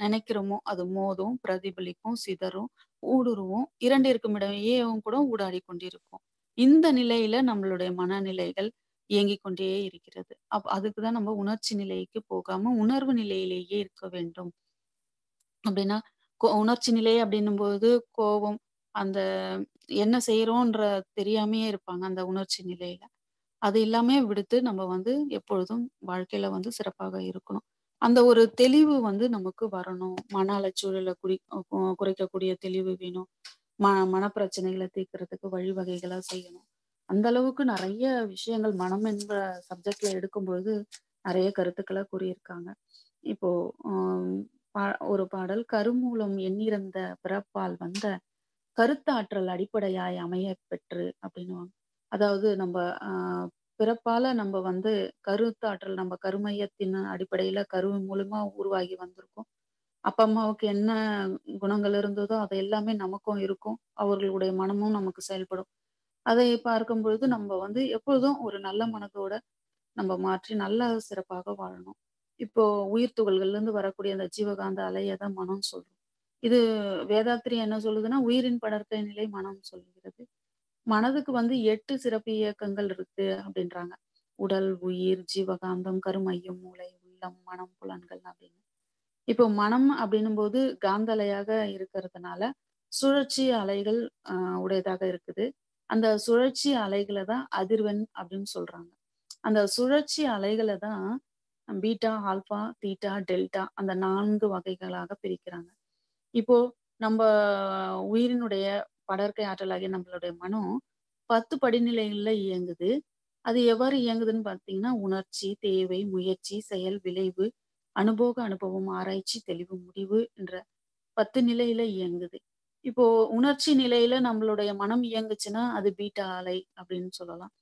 நினைக்கிறோமோ அது மோதும், பிரதிபலிக்கும், சிதறும், ஊடுருவும், இரண்டிற்கும் இடையேவும் கூட ஊடாடிக் கொண்டிருக்கும். இந்த நிலையில நம்மளுடைய மனநிலைகள் இயங்கிக் கொண்டே இருக்கிறது. அப்ப அதுக்கு தான் நம்ம உணர்ச்சி நிலைக்கு போகாம, உணர்வு நிலையிலேயே இருக்க வேண்டும். அப்படின்னா, கொ உணர்ச்சி நிலை அப்படின்னும்போது கோபம், அந்த என்ன செய்றோன்ற தெரியாமயே இருப்பாங்க, அந்த உணர்ச்சி நிலையில. அது எல்லாமே விடுத்து நம்ம வந்து எப்பொழுதும் வாழ்க்கையில வந்து சிறப்பாக இருக்கணும். அந்த ஒரு தெளிவு வந்து நமக்கு வரணும். மன அலைச்சூழல குறி கு குறைக்கக்கூடிய தெளிவு வேணும். ம மனப்பிரச்சனைகள தீர்க்கிறதுக்கு வழிவகைகள செய்யணும். அந்த அளவுக்கு நெறைய விஷயங்கள் மனம் என்ற சப்ஜெக்ட்ல எடுக்கும்பொழுது, நெறைய கருத்துக்கள கூறியிருக்காங்க. இப்போ ம் பா ஒரு பாடல் "கருமூலம் எண்ணிறந்த பிறப்பால் வந்த கருத்தாற்றல் அடிப்படையாய் அமையப் பெற்று" அப்படின்னுவாங்க. அதாவது நம்ப அ பிறப்பால நம்ப வந்து கருத்தாற்றல் நம்ம கருமையத்தின் அடிப்படையில கரு மூலியமா உருவாகி வந்திருக்கோம். அப்பா, அம்மாவுக்கு என்ன குணங்கள் இருந்ததோ, அது எல்லாமே நமக்கும் இருக்கும். அவர்களுடைய மனமும் நமக்கு செயல்படும். அதை பார்க்கும்பொழுது நம்ம வந்து எப்பொழுதும் ஒரு நல்ல மனதோட நம்ம மாற்றி நல்லா சிறப்பாக வாழணும். இப்போ உயிர் துகள்கள்லேருந்து வரக்கூடிய அந்த ஜீவகாந்த அலைய தான் மனம்னு சொல்றோம். இது வேதாத்திரி என்ன சொல்லுதுன்னா, உயிரின் படர்க்கை நிலை மனம் சொல்கிறது. மனதுக்கு வந்து 8 சிறப்பு இயக்கங்கள் இருக்கு அப்படின்றாங்க. உடல், உயிர், ஜீவகாந்தம், கருமையம், மூளை, உள்ளம், மனம், புலன்கள் அப்படின்னு. இப்போ மனம் அப்படின்னும்போது காந்த அலையாக இருக்கிறதுனால, சுழற்சி அலைகள் அ உடையதாக இருக்குது. அந்த சுழற்சி அலைகள தான் அதிர்வெண் அப்படின்னு சொல்றாங்க. அந்த சுழற்சி அலைகள தான் பீட்டா, ஆல்ஃபா, தீட்டா, டெல்டா அந்த 4 வகைகளாக பிரிக்கிறாங்க. இப்போ நம்ப உயிரினுடைய படர்க்கை ஆற்றலாகிய நம்மளுடைய மனம் 10 படிநிலைகள்ல இயங்குது. அது எவ்வாறு இயங்குதுன்னு பார்த்தீங்கன்னா, உணர்ச்சி, தேவை, முயற்சி, செயல், விளைவு, அனுபோக அனுபவம், ஆராய்ச்சி, தெளிவு, முடிவு என்ற 10 நிலையில இயங்குது. இப்போ உணர்ச்சி நிலையில நம்மளுடைய மனம் இயங்குச்சுன்னா, அது பீட்டா அலை அப்படின்னு சொல்லலாம்.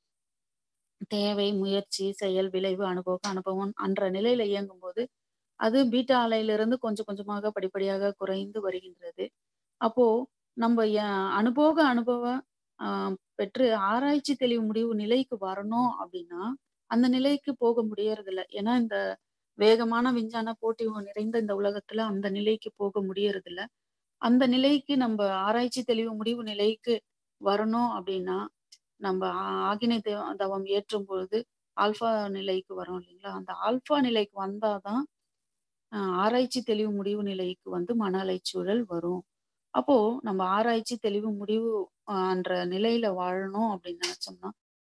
தேவை, முயற்சி, செயல், விளைவு, அனுபோக அனுபவம் என்ற நிலையில இயங்கும்போது, அது பீட்டா அலையிலிருந்து கொஞ்சம் கொஞ்சமாக படிப்படியாக குறைந்து வருகின்றது. அப்போ நம்ப ய அனுபோக அனுபவ அ பெற்று ஆராய்ச்சி தெளிவு முடிவு நிலைக்கு வரணும் அப்படின்னா, அந்த நிலைக்கு போக முடியறதில்ல. ஏன்னா, இந்த வேகமான விஞ்ஞான போட்டி நிறைந்த இந்த உலகத்துல அந்த நிலைக்கு போக முடியறதில்ல. அந்த நிலைக்கு நம்ப ஆராய்ச்சி தெளிவு முடிவு நிலைக்கு வரணும் அப்படின்னா, நம்ப ஆ ஆகினை தே தவம் ஏற்றும் பொழுது ஆல்ஃபா நிலைக்கு வரோம் இல்லைங்களா? அந்த ஆல்ஃபா நிலைக்கு வந்தா தான், அ ஆராய்ச்சி தெளிவு முடிவு நிலைக்கு வந்து மன அலைச்சூழல் வரும். அப்போ நம்ம ஆராய்ச்சி தெளிவு முடிவு அ என்ற நிலையில வாழணும் அப்படின்னு நெனச்சோம்னா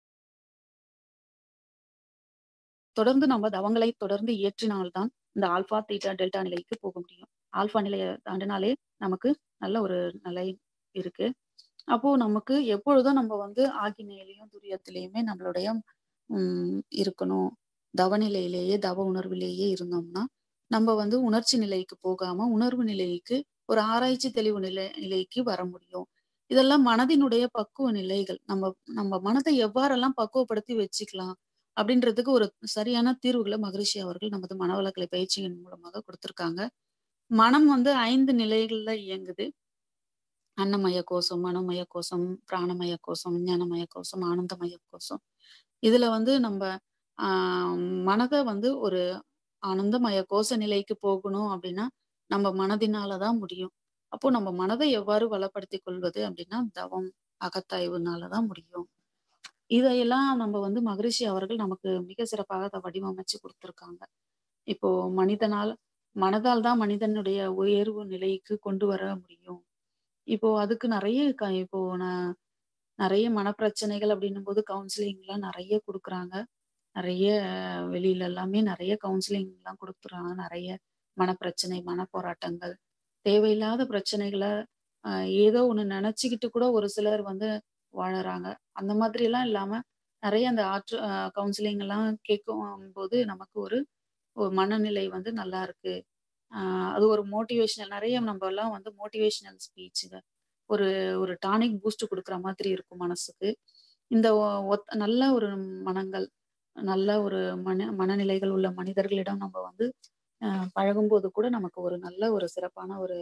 தொடர்ந்து நம்ம தவங்களை தொடர்ந்து இயற்றினால் தான், இந்த ஆல்ஃபா, தீட்டா, டெல்டா நிலைக்கு போக முடியும். ஆல்ஃபா நிலைய தாண்டுனாலே நமக்கு நல்ல ஒரு நிலை இருக்கு. அப்போ நமக்கு எப்பொழுதும் நம்ம வந்து ஆகினையிலயும், துரியத்திலயுமே நம்மளுடைய ம் இருக்கணும். தவநிலையிலேயே, தவ உணர்விலேயே இருந்தோம்னா, நம்ம வந்து உணர்ச்சி நிலைக்கு போகாம, உணர்வு நிலைக்கு ஒரு ஆராய்ச்சி தெளிவு நிலை நிலைக்கு வர முடியும். இதெல்லாம் மனதினுடைய பக்குவ நிலைகள். நம்ம நம்ம மனத எவ்வாறெல்லாம் பக்குவப்படுத்தி வச்சுக்கலாம், அப்படின்றதுக்கு ஒரு சரியான தீர்வுகள மகரிஷி அவர்கள் நமது மனவளக்கலை பயிற்சியின் மூலமாக குடுத்திருக்காங்க. மனம் வந்து 5 நிலைகள்ல இயங்குது. அன்னமய கோசம், மனோமய கோசம், பிராணமய கோசம், விஞ்ஞானமய கோசம், ஆனந்தமய கோசம். இதுல வந்து நம்ப ஆ மனத வந்து ஒரு ஆனந்தமய கோச நிலைக்கு போகணும் அப்படின்னா, நம்ம மனதினால தான் முடியும். அப்போ நம்ம மனதை எவ்வாறு வளப்படுத்திக் கொள்வது அப்படின்னா, தவம், அகத்தாய்வுனால தான் முடியும். இதையெல்லாம் நம்ம வந்து மகரிஷி அவர்கள் நமக்கு மிக சிறப்பாக அத வடிவமைச்சு குடுத்திருக்காங்க. இப்போ மனிதனால் மனதால் தான் மனிதனுடைய உயர்வு நிலைக்கு கொண்டு வர முடியும். இப்போ அதுக்கு நெறைய க இப்போ நான் நெறைய மனப்பிரச்சனைகள் அப்படின்னும்போது கவுன்சிலிங்லாம் நெறைய குடுக்குறாங்க. நெறைய வெளியில எல்லாமே நெறைய கவுன்சிலிங்லாம் குடுக்குறாங்க. நெறைய மனப்பிரச்சனை, மனப்போராட்டங்கள், தேவையில்லாத பிரச்சனைகள அ ஏதோ ஒண்ணு நெனச்சுக்கிட்டு கூட ஒரு சிலர் வந்து வாழறாங்க. அந்த மாதிரிலாம் இல்லாம, நெறைய அந்த ஆற்று அ கவுன்சிலிங் எல்லாம் கேட்கும்போது நமக்கு ஒரு ஒரு மனநிலை வந்து நல்லா இருக்கு. ஆ அது ஒரு மோட்டிவேஷனல் நெறைய நம்பலாம் வந்து மோட்டிவேஷனல் ஸ்பீச்சுங்க. ஒரு ஒரு டானிக் பூஸ்ட் குடுக்குற மாதிரி இருக்கும் மனசுக்கு. இந்த ஒ ஒத் நல்ல ஒரு மனங்கள், நல்ல ஒரு மன மனநிலைகள் உள்ள மனிதர்களிடம் நம்ம வந்து அ பழகும்போது கூட நமக்கு ஒரு நல்ல ஒரு சிறப்பான ஒரு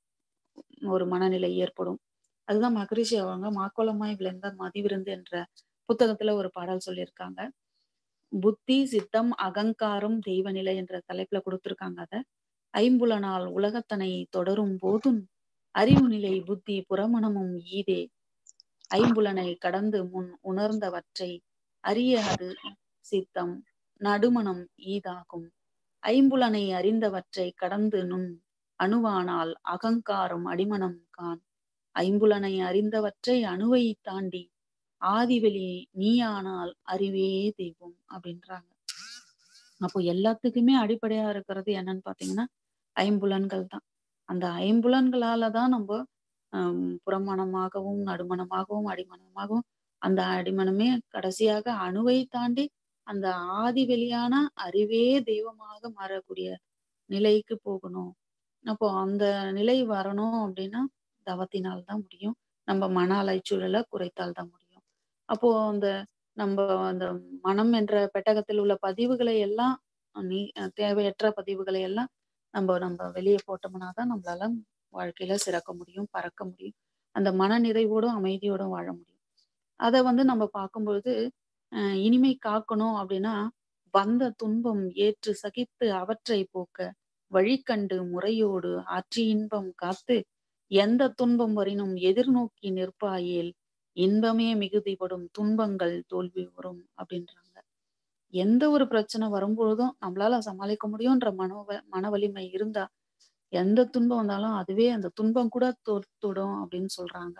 ஒரு மனநிலை ஏற்படும். அதுதான் மகரிஷி அவங்க "மாக்கோலமாய் விளைந்த மதிவிருந்து" என்ற புத்தகத்துல ஒரு பாடல் சொல்லியிருக்காங்க. புத்தி, சித்தம், அகங்காரம், தெய்வநிலை என்ற தலைப்புல குடுத்திருக்காங்க அத. ஐம்புலனால் உலகத்தனை தொடரும் போதும் அறிவு நிலை புத்தி புறமணமும் ஈதே ஐம்புலனை கடந்து முன் உணர்ந்தவற்றை அறிய அது சித்தம் நடுமணம் ஈதாகும் ஐம்புலனை அறிந்தவற்றை கடந்து நுண் அணுவானால் அகங்காரம் அடிமனம் கான் ஐம்புலனை அறிந்தவற்றை அணுவை தாண்டி ஆதிவெளி நீயானால் அறிவே தெய்வம் அப்படின்றாங்க அப்போ எல்லாத்துக்குமே அடிப்படையா இருக்கிறது என்னன்னு பாத்தீங்கன்னா ஐம்புலன்கள் தான் அந்த ஐம்புலன்களால தான் நம்ம ஆஹ் புறமணமாகவும் நடுமணமாகவும் அடிமனமாகவும் அந்த அடிமனமே கடைசியாக அணுவை தாண்டி அந்த ஆதி வெளியான அறிவே தெய்வமாக மாறக்கூடிய நிலைக்கு போகணும் அப்போ அந்த நிலை வரணும் அப்படின்னா தவத்தினால் தான் முடியும் நம்ம மன அலைச்சூழலை குறைத்தால் தான் முடியும் அப்போ அந்த நம்ம அந்த மனம் என்ற பெட்டகத்தில் உள்ள பதிவுகளை எல்லாம் நீ தேவையற்ற பதிவுகளை எல்லாம் நம்ம நம்ம வெளியே போட்டோம்னா தான் நம்மளால வாழ்க்கையில சிறக்க முடியும் பறக்க முடியும் அந்த மன நிறைவோடும் அமைதியோடும் வாழ முடியும் அதை வந்து நம்ம பார்க்கும்பொழுது அஹ் இனிமை காக்கணும் அப்படின்னா வந்த துன்பம் ஏற்று சகித்து அவற்றை போக்க வழிகண்டு முறையோடு ஆற்றி இன்பம் காத்து எந்த துன்பம் வரினும் எதிர்நோக்கி நிற்பாயேல் இன்பமே மிகுதிப்படும் துன்பங்கள் தோல்வி வரும் அப்படின்றாங்க எந்த ஒரு பிரச்சனை வரும்பொழுதும் நம்மளால சமாளிக்க முடியும்ன்ற மனோ மன வலிமை இருந்தா எந்த துன்பம் வந்தாலும் அதுவே அந்த துன்பம் கூட தொடும் அப்படின்னு சொல்றாங்க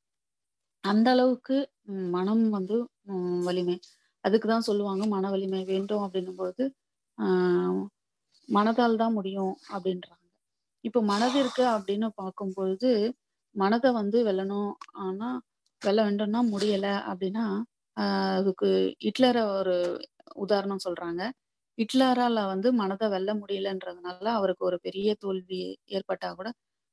அந்த அளவுக்கு மனம் வந்து வலிமை அதுக்குதான் சொல்லுவாங்க மன வலிமை வேண்டும் அப்படின்னும் பொழுது ஆஹ் மனதால் தான் முடியும் அப்படின்றாங்க இப்ப மனது இருக்கு அப்படின்னு பார்க்கும் பொழுது மனதை வந்து வெல்லணும் ஆனா வெல்ல வேண்டும்னா முடியல அப்படின்னா ஆஹ் அதுக்கு ஹிட்லரை ஒரு உதாரணம் சொல்றாங்க ஹிட்லரால வந்து மனதை வெல்ல முடியலன்றதுனால அவருக்கு ஒரு பெரிய தோல்வி ஏற்பட்டா கூட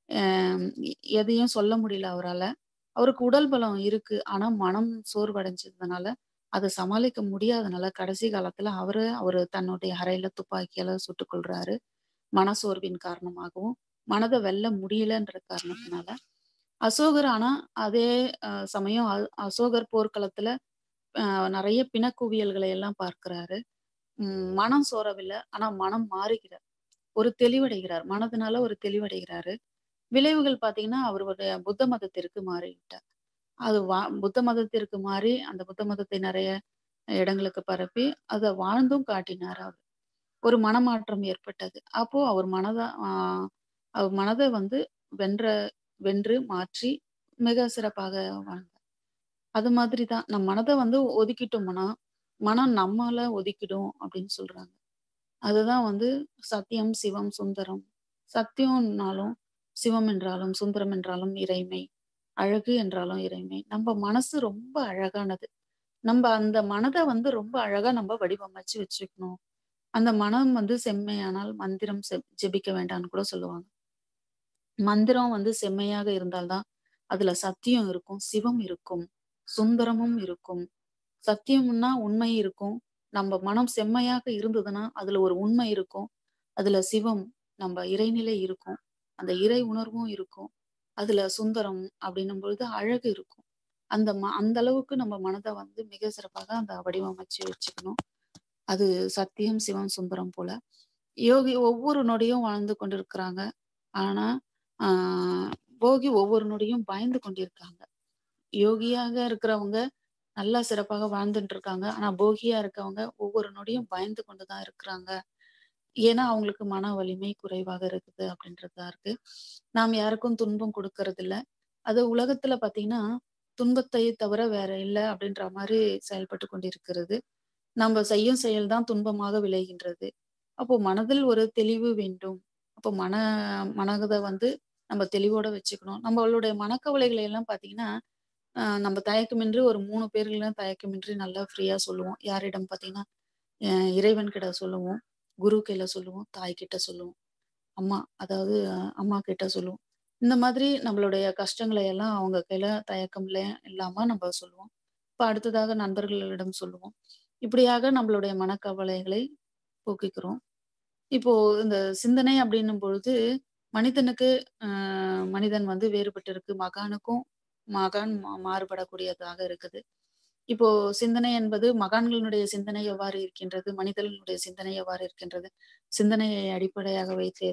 எதையும் சொல்ல முடியல அவரால் அவருக்கு உடல் பலம் இருக்கு ஆனா மனம் சோர்வடைஞ்சதுனால அதை சமாளிக்க முடியாதனால கடைசி காலத்துல அவரு அவரு தன்னுடைய அறையில துப்பாக்கியால சுட்டுக் கொள்றாரு மனசோர்வின் காரணமாகவும் மனதை வெல்ல முடியலன்ற காரணத்தினால அசோகர் ஆனா அதே சமயம் அசோகர் போர்க்களத்துல நிறைய பிணக்குவியல்களை எல்லாம் பார்க்கிறாரு உம் மனம் சோரவில்லை ஆனா மனம் மாறுகிறார் ஒரு தெளிவடைகிறார் மனதினால ஒரு தெளிவடைகிறாரு விளைவுகள் பாத்தீங்கன்னா அவருடைய புத்த மதத்திற்கு மாறிவிட்டார் அது வா புத்த மதத்திற்கு மாறி அந்த புத்த மதத்தை நிறைய இடங்களுக்கு பரப்பி அதை வாழ்ந்தும் காட்டினார் அவர் ஒரு மனமாற்றம் ஏற்பட்டது அப்போ அவர் மனதை ஆஹ் அவர் மனதை வந்து வென்ற வென்று மாற்றி மிக சிறப்பாக வாழ்ந்தார் அது மாதிரி தான் நம் மனதை வந்து ஒதுக்கிட்டோம்னா மனம் நம்மால ஒதுக்கிடும் அப்படின்னு சொல்றாங்க அதுதான் வந்து சத்தியம் சிவம் சுந்தரம் சத்தியம்னாலும் சிவம் என்றாலும் சுந்தரம் என்றாலும் இறைமை அழகு என்றாலும் இறைமை நம்ம மனசு ரொம்ப அழகானது நம்ம அந்த மனதை வந்து ரொம்ப அழகா நம்ம வடிவமைச்சு வச்சுக்கணும் அந்த மனம் வந்து செம்மையானால் மந்திரம் ஜெபிக்க வேண்டாம்னு கூட சொல்லுவாங்க மந்திரம் வந்து செம்மையாக இருந்தால்தான் அதுல சத்தியம் இருக்கும் சிவம் இருக்கும் சுந்தரமும் இருக்கும் சத்தியம்னா உண்மை இருக்கும் நம்ம மனம் செம்மையாக இருந்ததுன்னா அதுல ஒரு உண்மை இருக்கும் அதுல சிவம் நம்ம இறைநிலை இருக்கும் அந்த இறை உணர்வும் இருக்கும் அதுல சுந்தரம் அப்படின்னும் பொழுது அழகு இருக்கும் அந்த ம அந்த அளவுக்கு நம்ம மனதை வந்து மிக சிறப்பாக அந்த வடிவமைச்சு வச்சுக்கணும் அது சத்தியம் சிவம் சுந்தரம் போல யோகி ஒவ்வொரு நொடியும் வாழ்ந்து கொண்டிருக்கிறாங்க ஆனா ஆஹ் போகி ஒவ்வொரு நொடியும் பயந்து கொண்டிருக்காங்க யோகியாக இருக்கிறவங்க நல்லா சிறப்பாக வாழ்ந்துட்டு இருக்காங்க ஆனா போகியா இருக்கவங்க ஒவ்வொரு நொடியும் பயந்து கொண்டுதான் இருக்கிறாங்க ஏன்னா அவங்களுக்கு மன வலிமை குறைவாக இருக்குது அப்படின்றதா இருக்கு நாம் யாருக்கும் துன்பம் கொடுக்கறது இல்ல அது உலகத்துல பாத்தீங்கன்னா துன்பத்தை தவிர வேற இல்லை அப்படின்ற மாதிரி செயல்பட்டு கொண்டிருக்கிறது நம்ம செய்யும் செயல் தான் துன்பமாக விளைகின்றது அப்போ மனதில் ஒரு தெளிவு வேண்டும் அப்போ மன மனதை வந்து நம்ம தெளிவோட வச்சுக்கணும் நம்மளுடைய மனக்கவலைகளை எல்லாம் பாத்தீங்கன்னா ஆஹ் நம்ம தயக்கமின்றி ஒரு மூணு பேர்கள்லாம் தயக்கமின்றி நல்லா ஃப்ரீயா சொல்லுவோம் யாரிடம் பாத்தீங்கன்னா இறைவன் கிட்ட சொல்லுவோம் குரு கையில சொல்லுவோம் தாய் கிட்ட சொல்லுவோம் அம்மா அதாவது அம்மா கிட்ட சொல்லுவோம் இந்த மாதிரி நம்மளுடைய கஷ்டங்களை எல்லாம் அவங்க கையில தயக்கம் இல்லை இல்லாம நம்ம சொல்லுவோம் இப்ப அடுத்ததாக நண்பர்களிடம் சொல்லுவோம் இப்படியாக நம்மளுடைய மனக்கவலைகளை போக்கிக்கிறோம் இப்போ இந்த சிந்தனை அப்படின்னும் பொழுது மனிதனுக்கு ஆஹ் மனிதன் வந்து வேறுபட்டு இருக்கு மகானுக்கும் மகான் மாறுபடக்கூடியதாக இருக்குது இப்போ சிந்தனை என்பது மகான்களினுடைய சிந்தனை எவ்வாறு இருக்கின்றது மனிதர்களுடைய சிந்தனை எவ்வாறு இருக்கின்றது சிந்தனையை அடிப்படையாக வைத்தேதான்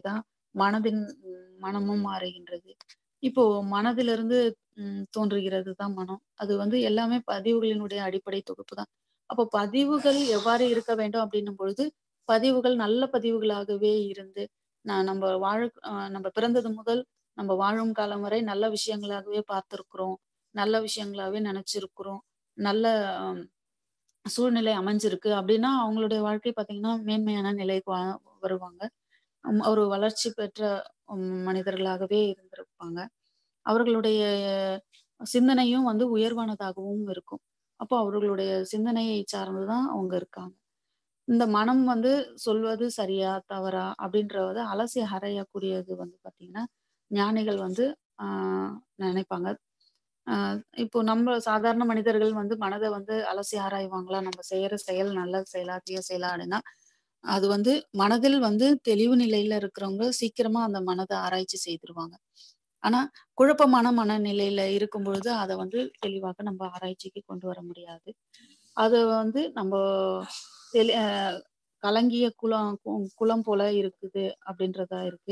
மனதின் ம், மனமும் மாறுகின்றது இப்போ மனதிலிருந்து ம், தோன்றுகிறது தான் மனம் அது வந்து எல்லாமே பதிவுகளினுடைய அடிப்படை தொகுப்பு தான் அப்போ பதிவுகள் எவ்வாறு இருக்க வேண்டும் அப்படின்னும் பொழுது பதிவுகள் நல்ல பதிவுகளாகவே இருந்து நான் நம்ம வாழ அஹ் நம்ம பிறந்தது முதல் நம்ம வாழும் காலம் வரை நல்ல விஷயங்களாகவே பார்த்திருக்கிறோம் நல்ல விஷயங்களாவே நினைச்சிருக்கிறோம் நல்ல ஆம், சூழ்நிலை அமைஞ்சிருக்கு அப்படின்னா அவங்களுடைய வாழ்க்கை பார்த்தீங்கன்னா மேன்மையான நிலைக்கு வா- வருவாங்க உம் ஒரு வளர்ச்சி பெற்ற உம், மனிதர்களாகவே இருந்திருப்பாங்க அவர்களுடைய சிந்தனையும் வந்து உயர்வானதாகவும் இருக்கும் அப்போ அவர்களுடைய சிந்தனையை சார்ந்துதான் அவங்க இருக்காங்க இந்த மனம் வந்து சொல்வது சரியா தவறா அப்படின்றத அலசி ஆராயக்கூடியது வந்து பாத்தீங்கன்னா ஞானிகள் வந்து ஆஹ் நினைப்பாங்க ஆஹ் இப்போ நம்ம சாதாரண மனிதர்கள் வந்து மனதை வந்து அலசி ஆராய்வாங்களா நம்ம செய்யற செயல் நல்ல செயலா தீய செயலா அப்படின்னா அது வந்து மனதில் வந்து தெளிவு நிலையில இருக்கிறவங்க சீக்கிரமா அந்த மனதை ஆராய்ச்சி செய்திருவாங்க ஆனா குழப்பமான மனநிலையில இருக்கும் பொழுது அதை வந்து தெளிவாக நம்ம ஆராய்ச்சிக்கு கொண்டு வர முடியாது அது வந்து நம்ம தெளி அஹ் கலங்கிய குளம் கு- குளம் போல இருக்குது அப்படின்றதா இருக்கு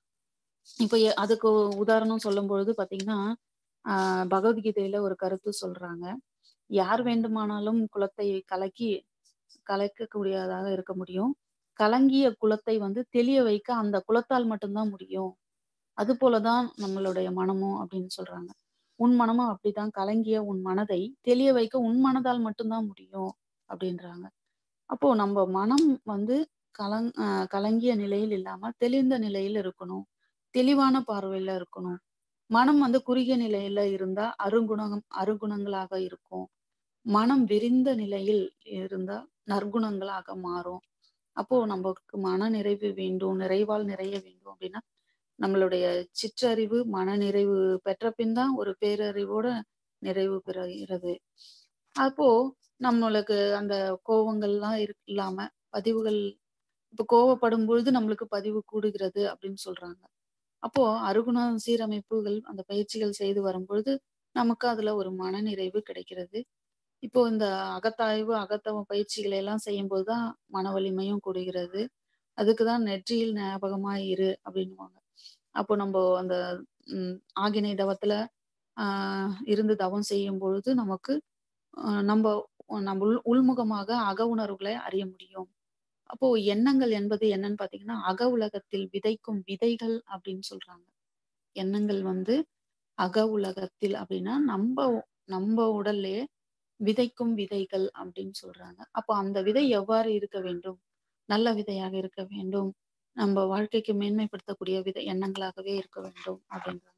இப்ப எ- அதுக்கு உதாரணம் சொல்லும் பொழுது பாத்தீங்கன்னா ஆஹ் பகவத்கீதையில ஒரு கருத்து சொல்றாங்க யார் வேண்டுமானாலும் குலத்தை கலக்கி கலைக்கக்கூடியதாக இருக்க முடியும் கலங்கிய குலத்தை வந்து தெளிய வைக்க அந்த குலத்தால் மட்டும்தான் முடியும் அது போலதான் நம்மளுடைய மனமும் அப்படின்னு சொல்றாங்க உன் மனமும் அப்படிதான் கலங்கிய உன் மனதை தெளிய வைக்க உன் மனதால் மட்டும்தான் முடியும் அப்படின்றாங்க அப்போ நம்ம மனம் வந்து கலங் ஆஹ் கலங்கிய நிலையில் இல்லாம தெளிந்த நிலையில் இருக்கணும் தெளிவான பார்வையில இருக்கணும் மனம் வந்து குறுகிய நிலையில இருந்தா அருங்குணம் அருகுணங்களாக இருக்கும் மனம் விரிந்த நிலையில் இருந்தா நற்குணங்களாக மாறும் அப்போ நமக்கு மன நிறைவு வேண்டும் நிறைவால் நிறைய வேண்டும் அப்படின்னா நம்மளுடைய சிற்றறிவு மன நிறைவு பெற்ற பின் தான் ஒரு பேரறிவோட நிறைவு பெறுகிறது அப்போ நம்மளுக்கு அந்த கோவங்கள்லாம் இரு இல்லாம பதிவுகள் இப்ப கோவப்படும் பொழுது நம்மளுக்கு பதிவு கூடுகிறது அப்படின்னு சொல்றாங்க அப்போ அருகுண சீரமைப்புகள் அந்த பயிற்சிகள் செய்து வரும் பொழுது நமக்கு அதுல ஒரு மன நிறைவு கிடைக்கிறது இப்போ இந்த அகத்தாய்வு அகத்தவ பயிற்சிகளை எல்லாம் செய்யும் போதுதான் மன வலிமையும் கூடுகிறது அதுக்குதான் நெற்றியில் ஞாபகமாய் இரு அப்படின்னுவாங்க அப்போ நம்ம அந்த உம் ஆகினை தவத்துல ஆஹ் இருந்து தவம் செய்யும் பொழுது நமக்கு ஆஹ் நம்ம நம்ம உள் உள்முகமாக அக உணர்வுகளை அறிய முடியும் அப்போ எண்ணங்கள் என்பது என்னன்னு பாத்தீங்கன்னா அக உலகத்தில் விதைக்கும் விதைகள் அப்படின்னு சொல்றாங்க எண்ணங்கள் வந்து அக உலகத்தில் அப்படின்னா நம்ம நம்ம உடல்லயே விதைக்கும் விதைகள் அப்படின்னு சொல்றாங்க அப்போ அந்த விதை எவ்வாறு இருக்க வேண்டும் நல்ல விதையாக இருக்க வேண்டும் நம்ம வாழ்க்கைக்கு மேன்மைப்படுத்தக்கூடிய வித எண்ணங்களாகவே இருக்க வேண்டும் அப்படின்றாங்க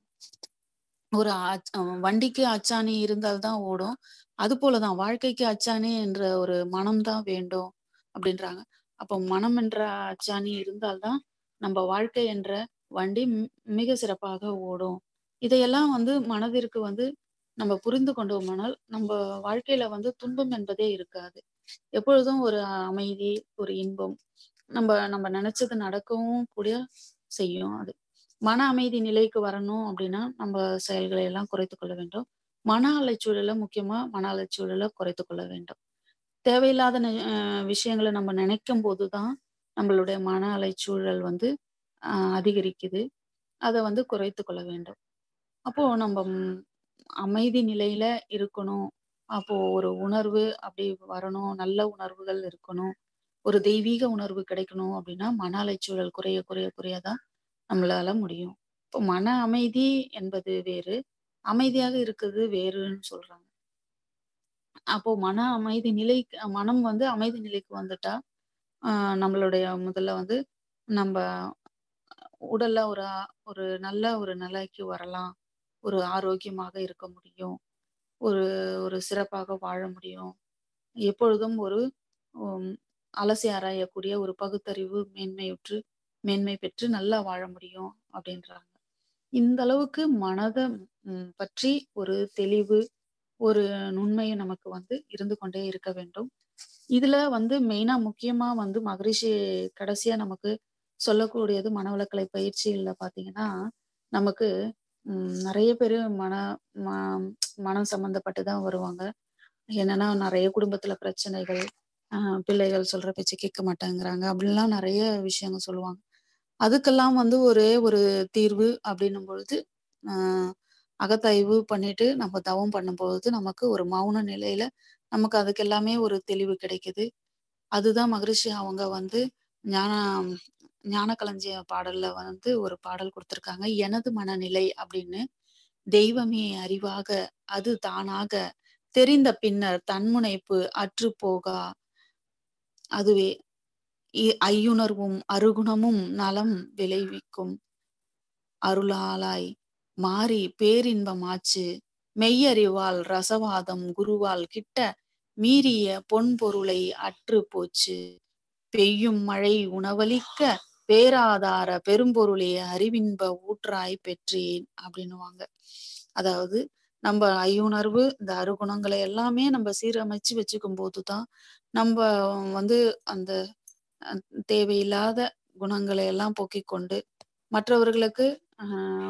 ஒரு அச்- அஹ் வண்டிக்கு அச்சாணி இருந்தால்தான் ஓடும் அது போலதான் வாழ்க்கைக்கு அச்சாணி என்ற ஒரு மனம்தான் வேண்டும் அப்படின்றாங்க அப்போ மனம் என்ற அச்சாணி இருந்தால்தான் நம்ம வாழ்க்கை என்ற வண்டி மி- மிக சிறப்பாக ஓடும் இதையெல்லாம் வந்து மனதிற்கு வந்து நம்ம புரிந்து கொண்டோமானால் நம்ம வாழ்க்கையில வந்து துன்பம் என்பதே இருக்காது எப்பொழுதும் ஒரு அமைதி ஒரு இன்பம் நம்ம நம்ம நினைச்சது நடக்கவும் கூட செய்யும் அது மன அமைதி நிலைக்கு வரணும் அப்படின்னா நம்ம செயல்களை எல்லாம் குறைத்து கொள்ள வேண்டும் மன அலைச்சூழலை முக்கியமா மன அலைச்சூழலை குறைத்து கொள்ள வேண்டும் தேவையில்லாத நி- அஹ் விஷயங்களை நம்ம நினைக்கும் போதுதான் நம்மளுடைய மன அலைச்சூழல் வந்து ஆஹ் அதிகரிக்குது அதை வந்து குறைத்து கொள்ள வேண்டும் அப்போ நம்ம ம், அமைதி நிலையில இருக்கணும் அப்போ ஒரு உணர்வு அப்படி வரணும் நல்ல உணர்வுகள் இருக்கணும் ஒரு தெய்வீக உணர்வு கிடைக்கணும் அப்படின்னா மன அலைச்சூழல் குறைய குறைய குறையதான் நம்மளால முடியும் இப்போ மன அமைதி என்பது வேறு அமைதியாக இருக்குது வேறுன்னு சொல்றாங்க அப்போ மன அமைதி நிலை மனம் வந்து அமைதி நிலைக்கு வந்துட்டா ஆஹ் நம்மளுடைய முதல்ல வந்து நம்ம உடல்ல ஒரு ஆ- ஒரு நல்ல ஒரு நிலைக்கு வரலாம் ஒரு ஆரோக்கியமாக இருக்க முடியும் ஒரு ஒரு சிறப்பாக வாழ முடியும் எப்பொழுதும் ஒரு உம், அலசி ஆராயக்கூடிய ஒரு பகுத்தறிவு மேன்மையுற்று மேன்மை பெற்று நல்லா வாழ முடியும் அப்படின்றாங்க இந்த அளவுக்கு மனதை ம், பற்றி ஒரு தெளிவு ஒரு நுண்மையும் நமக்கு வந்து இருந்து கொண்டே இருக்க வேண்டும் இதுல வந்து மெயினா முக்கியமா வந்து மகரிஷி கடைசியா நமக்கு சொல்லக்கூடியது மனவளக்கலை பயிற்சிகள்ல பாத்தீங்கன்னா நமக்கு ம், நிறைய பேரு மன ம- மனம் சம்பந்தப்பட்டு தான் வருவாங்க என்னன்னா நிறைய குடும்பத்துல பிரச்சனைகள் ஆஹ் பிள்ளைகள் சொல்ற பேச்சு கேட்க மாட்டேங்கிறாங்க அப்படின்லாம் நிறைய விஷயங்கள் சொல்லுவாங்க அதுக்கெல்லாம் வந்து ஒரே ஒரு தீர்வு அப்படின்னும் பொழுது ஆ அகத்தாய்வு பண்ணிட்டு நம்ம தவம் பண்ணும்பொழுது நமக்கு ஒரு மௌன நிலையில நமக்கு அதுக்கு எல்லாமே ஒரு தெளிவு கிடைக்குது. அதுதான் மகரிஷி அவங்க வந்து ஞான ஞான களஞ்சிய பாடல்ல வந்து ஒரு பாடல் குடுத்திருக்காங்க. "எனது மனநிலை" அப்படின்னு. "தெய்வமே அறிவாக அது தானாக தெரிந்த பின்னர் தன்முனைப்பு அற்றுப் போகா அதுவே இ ஐயுணர்வும் அருகுணமும் நலம் விளைவிக்கும் அருளாலாய் மாறி பேரின்பம் ஆச்சு மெய்யறிவால் ரசவாதம் குருவால் கிட்ட மீறிய பொன்பொருளை அற்றுப் போச்சு பெய்யும் மழை உணவளிக்க பேராதார பெரும்பொருளே அறிவின்ப ஊற்றாய் பெற்றேன் அப்படின்னுவாங்க. அதாவது நம்ப ஐயுணர்வு, இந்த அருகுணங்களை எல்லாமே நம்ப சீரமைச்சு வச்சுக்கும்போது தான், நம்ப வந்து அந்த அ தேவையில்லாத குணங்களை எல்லாம் போக்கிக் கொண்டு, மற்றவர்களுக்கு அ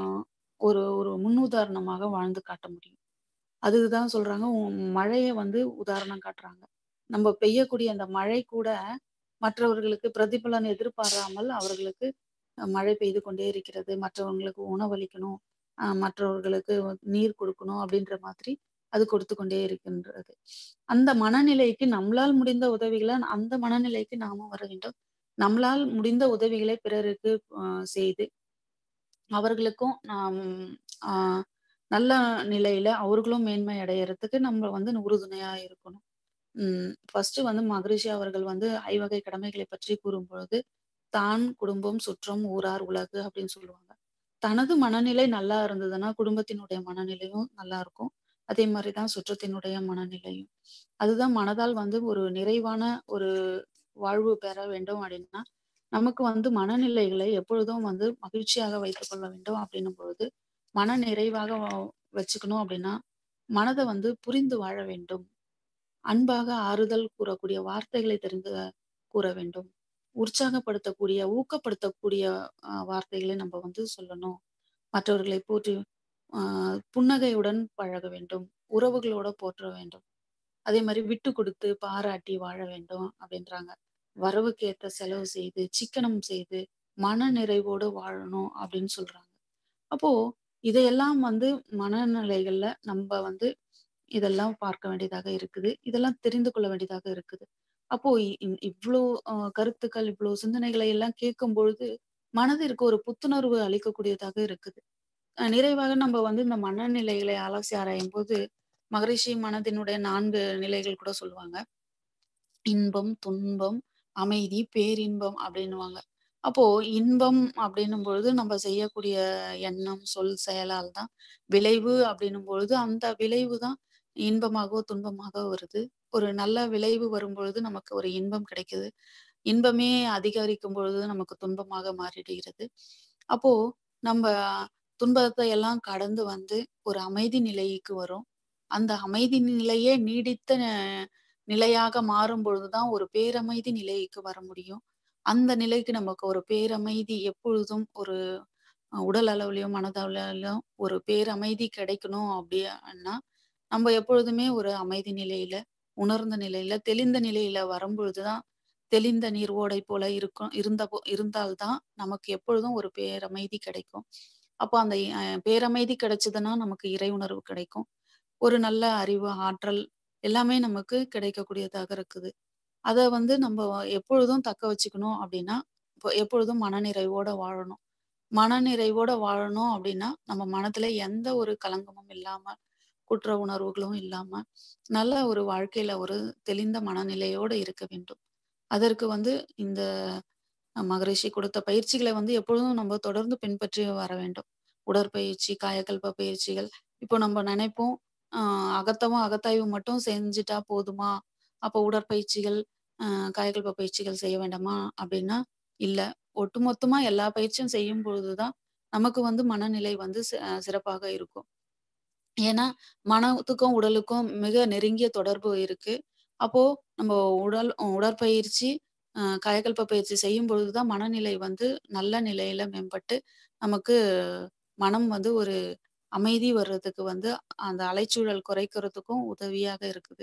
ஒரு ஒரு முன்னுதாரணமாக வாழ்ந்து காட்ட முடியும். அதுக்கு தான் சொல்றாங்க, உ மழைய வந்து உதாரணம் காட்டுறாங்க. நம்ப பெய்யக்கூடிய அந்த மழை கூட மற்றவர்களுக்கு பிரதிபலன் எதிர்பாராமல் அவர்களுக்கு அ மழை பெய்து கொண்டே இருக்கிறது. மற்றவங்களுக்கு உணவளிக்கணும், அ மற்றவர்களுக்கு நீர் குடுக்கணும் அப்படின்ற மாதிரி அது கொடுத்து கொண்டே இருக்கின்றது. அந்த மனநிலைக்கு நம்மளால் முடிந்த உதவிகள அந்த மனநிலைக்கு நாம வர வேண்டும். நம்மளால் முடிந்த உதவிகளை பிறருக்கு அ செய்து, அவர்களுக்கும் நாம் அ நல்ல நிலையில அவர்களும் மேன்மை அடையறதுக்கு நம்ம வந்து உறுதுணையா இருக்கணும். ம் ஃபர்ஸ்ட்டு வந்து மகரிஷி அவர்கள் வந்து ஐவகை கடமைகளை பற்றி கூறும்பொழுது, "தான், குடும்பம், சுற்றம், ஊரார், உலகு" அப்படின்னு சொல்லுவாங்க. தனது மனநிலை நல்லா இருந்ததுன்னா, குடும்பத்தினுடைய மனநிலையும் நல்லா இருக்கும். அதே மாரி தான் சுற்றத்தினுடைய மனநிலையும். அதுதான் மனதால் வந்து ஒரு நிறைவான ஒரு வாழ்வு பெற வேண்டும் அப்படின்னா, நமக்கு வந்து மனநிலைகளை எப்பொழுதும் வந்து மகிழ்ச்சியாக வைத்துக் கொள்ள வேண்டும் அப்படின்னும் பொழுது, மன நிறைவாக வ வச்சுக்கணும் அப்படின்னா, மனத வந்து புரிந்து வாழ வேண்டும். அன்பாக ஆறுதல் கூறக்கூடிய வார்த்தைகளை தெரிந்து கூற வேண்டும். உற்சாகப்படுத்தக்கூடிய, ஊக்கப்படுத்தக்கூடிய அ வார்த்தைகளை நம்ம வந்து சொல்லணும். மற்றவர்களை போற்றி அ புன்னகையுடன் பழக வேண்டும். உறவுகளோட போற்ற வேண்டும். அதே மாரி விட்டு கொடுத்து, பாராட்டி வாழ வேண்டும் அப்படின்றாங்க. வரவுக்கேத்த செலவு செய்து, சிக்கனம் செய்து, மன நிறைவோடு வாழணும் அப்படின்னு சொல்றாங்க. அப்போ இதையெல்லாம் வந்து மனநிலைகள்ல நம்ப வந்து இதெல்லாம் பார்க்க வேண்டியதாக இருக்குது. இதெல்லாம் தெரிந்து கொள்ள வேண்டியதாக இருக்குது. அப்போ இ இ- இவ்ளோ அ கருத்துக்கள், இவ்ளோ சிந்தனைகளை எல்லாம் கேட்கும்பொழுது, மனதிற்கு ஒரு புத்துணர்வு அளிக்கக்கூடியதாக இருக்குது. அ நிறைவாக நம்ம வந்து இந்த மனநிலைகளை அலசி ஆராயும்போது, மகரிஷி மனதினுடைய 4 நிலைகள் கூட சொல்லுவாங்க. இன்பம், துன்பம், அமைதி, பேரின்பம் அப்படின்னுவாங்க. அப்போ இன்பம் அப்படின்னும் பொழுது நம்ம செய்யக்கூடிய எண்ணம், சொல், செயலால் தான் விளைவு அப்படின்னும் பொழுது, அந்த விளைவு தான் இன்பமாகவோ, துன்பமாகவோ வருது. ஒரு நல்ல விளைவு வரும்பொழுது நமக்கு ஒரு இன்பம் கிடைக்குது. இன்பமே அதிகரிக்கும் பொழுது நமக்கு துன்பமாக மாறிடுகிறது. அப்போ நம்ப துன்பத்தை எல்லாம் கடந்து வந்து ஒரு அமைதி நிலைக்கு வரோம். அந்த அமைதி நிலையே நீடித்த அஹ், நிலையாக மாறும் பொழுது தான் ஒரு பேரமைதி நிலைக்கு வர முடியும். அந்த நிலைக்கு நமக்கு ஒரு பேரமைதி எப்பொழுதும் ஒரு அ உடல் அளவிலயும், மனதளவிலும் ஒரு பேரமைதி கிடைக்கணும் அப்படின்னா, நம்ம எப்பொழுதுமே ஒரு அமைதி நிலையில, உணர்ந்த நிலையில, தெளிந்த நிலையில வரும்பொழுது தான், தெளிந்த நீர் ஓடை போல இருக்கும் இருந்த போ இருந்தால் தான் நமக்கு எப்பொழுதும் ஒரு பேரமைதி கிடைக்கும். அப்போ அந்த அ பேரமைதி கிடைச்சதுன்னா, நமக்கு இறை உணர்வு கிடைக்கும். ஒரு நல்ல அறிவு, ஆற்றல் எல்லாமே நமக்கு கிடைக்கக்கூடியதாக இருக்குது. அத வந்து நம்ப எப்பொழுதும் தக்க வச்சுக்கணும் அப்படின்னா, இப்போ எப்பொழுதும் மனநிறைவோட வாழணும். மனநிறைவோட வாழணும் அப்படின்னா, நம்ம மனதுல எந்த ஒரு கலங்கமும் இல்லாம, குற்ற உணர்வுகளும் இல்லாம, நல்ல ஒரு வாழ்க்கையில ஒரு தெளிந்த மனநிலையோட இருக்க வேண்டும். அதற்கு வந்து இந்த அ மகரிஷி கொடுத்த பயிற்சிகள வந்து எப்பொழுதும் நம்ம தொடர்ந்து பின்பற்றி வர வேண்டும். உடற்பயிற்சி, காயகல்ப பயிற்சிகள். இப்போ நம்ம நினைப்போம், அ அகத்தவும் அகத்தாய்வு மட்டும் செஞ்சுட்டா போதுமா? அப்போ உடற்பயிற்சிகள், அ காயகல்ப பயிற்சிகள் செய்ய வேண்டாமா? அப்படின்னா, இல்ல. ஒட்டுமொத்தமா எல்லா பயிற்சியும் செய்யும் பொழுது தான், நமக்கு வந்து மனநிலை வந்து சி அ சிறப்பாக இருக்கும். ஏன்னா, மனத்துக்கும், உடலுக்கும் மிக நெருங்கிய தொடர்பு இருக்கு. அப்போ நம்ம உடல் உடற்பயிற்சி, அ காயகல்ப பயிற்சி செய்யும் பொழுது தான் மனநிலை வந்து நல்ல நிலையில மேம்பட்டு, நமக்கு மனம் வந்து ஒரு அமைதி வர்றதுக்கு வந்து அந்த அலைச்சூழல் குறைக்கிறதுக்கும் உதவியாக இருக்குது.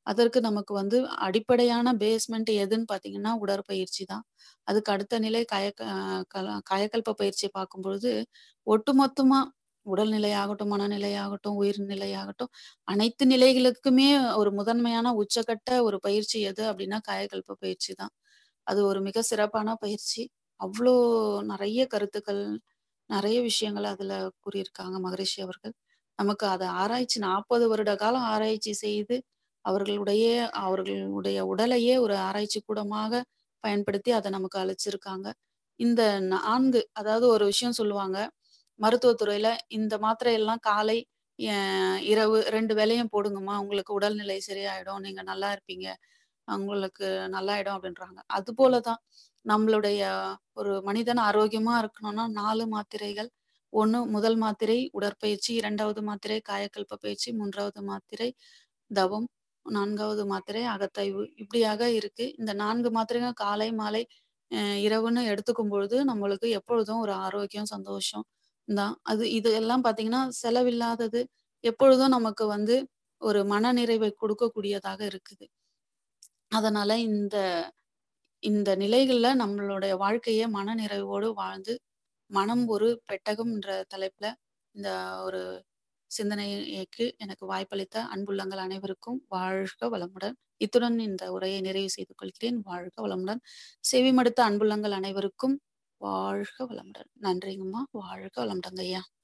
அதற்கு நமக்கு வந்து அடிப்படையான பேஸ்மெண்ட் எதுன்னு பார்த்தீங்கன்னா, உடற்பயிற்சி தான். அதுக்கு அடுத்த நிலை கயக்க அ கல காயகல்ப பயிற்சிய பார்க்கும்பொழுது, ஒட்டுமொத்தமா உடல்நிலையாகட்டும், மனநிலையாகட்டும், உயிர் நிலையாகட்டும், அனைத்து நிலைகளுக்குமே ஒரு முதன்மையான உச்சகட்ட ஒரு பயிற்சி எது அப்டின்னா, காயகல்ப பயிற்சி தான். அது ஒரு மிக சிறப்பான பயிற்சி. அவ்ளோ நெறைய கருத்துக்கள், நெறைய விஷயங்கள அதுல கூறியிருக்காங்க மகரிஷி அவர்கள். நமக்கு அத ஆராய்ச்சி 40 வருட காலம் ஆராய்ச்சி செய்து, அவர்களுடைய அவர்களுடைய உடலையே ஒரு ஆராய்ச்சி கூடமாக பயன்படுத்தி அத நமக்கு அளிச்சிருக்காங்க. இந்த 4 அதாவது ஒரு விஷயம் சொல்லுவாங்க. மருத்துவத் துறையில இந்த மாத்திரையெல்லாம் காலை, எ இரவு 2 வேளையும் போடுங்கம்மா. உங்களுக்கு உடல்நிலை சரியாயிடும். நீங்க நல்லா இருப்பீங்க. உங்களுக்கு நல்லாயிடும் அப்டின்றாங்க. அதுபோல தான் நம்மளுடைய ஒரு மனிதன் ஆரோக்கியமா இருக்கணும்னா 4 மாத்திரைகள். 1 முதல் மாத்திரை உடற்பயிற்சி, 2வது மாத்திரை காயகல்ப பயிற்சி, 3வது மாத்திரை தவம், 4வது மாத்திரை அகத்தாய்வு. இப்படியாக இருக்கு. இந்த 4 மாத்திரையும் காலை, மாலை, அ இரவுன்னு எடுத்துக்கும் பொழுது, நம்மளுக்கு எப்பொழுதும் ஒரு ஆரோக்கியம், சந்தோஷம் தான். அது இது எல்லாம் பார்த்தீங்கன்னா, செலவில்லாதது. எப்பொழுதும் நமக்கு வந்து ஒரு மனநிறைவை குடுக்கக்கூடியதாக இருக்குது. அதனால இந்த இந்த நிலைகள்ல நம்மளுடைய வாழ்க்கைய மனநிறைவோடு வாழ்ந்து, மனம் ஒரு பெட்டகம் என்ற தலைப்புல இந்த ஒரு சிந்தனைக்கு எனக்கு வாய்ப்பளித்த அன்புள்ளங்கள் அனைவருக்கும் வாழ்க வளமுடன். இத்துடன் இந்த உரையை நிறைவு செய்து கொள்கிறேன். வாழ்க வளமுடன். செவிமடுத்த அன்புள்ளங்கள் அனைவருக்கும் வாழ்க வளமுடன். நன்றிங்கம்மா. வாழ்க வளமுடங்கய்யா.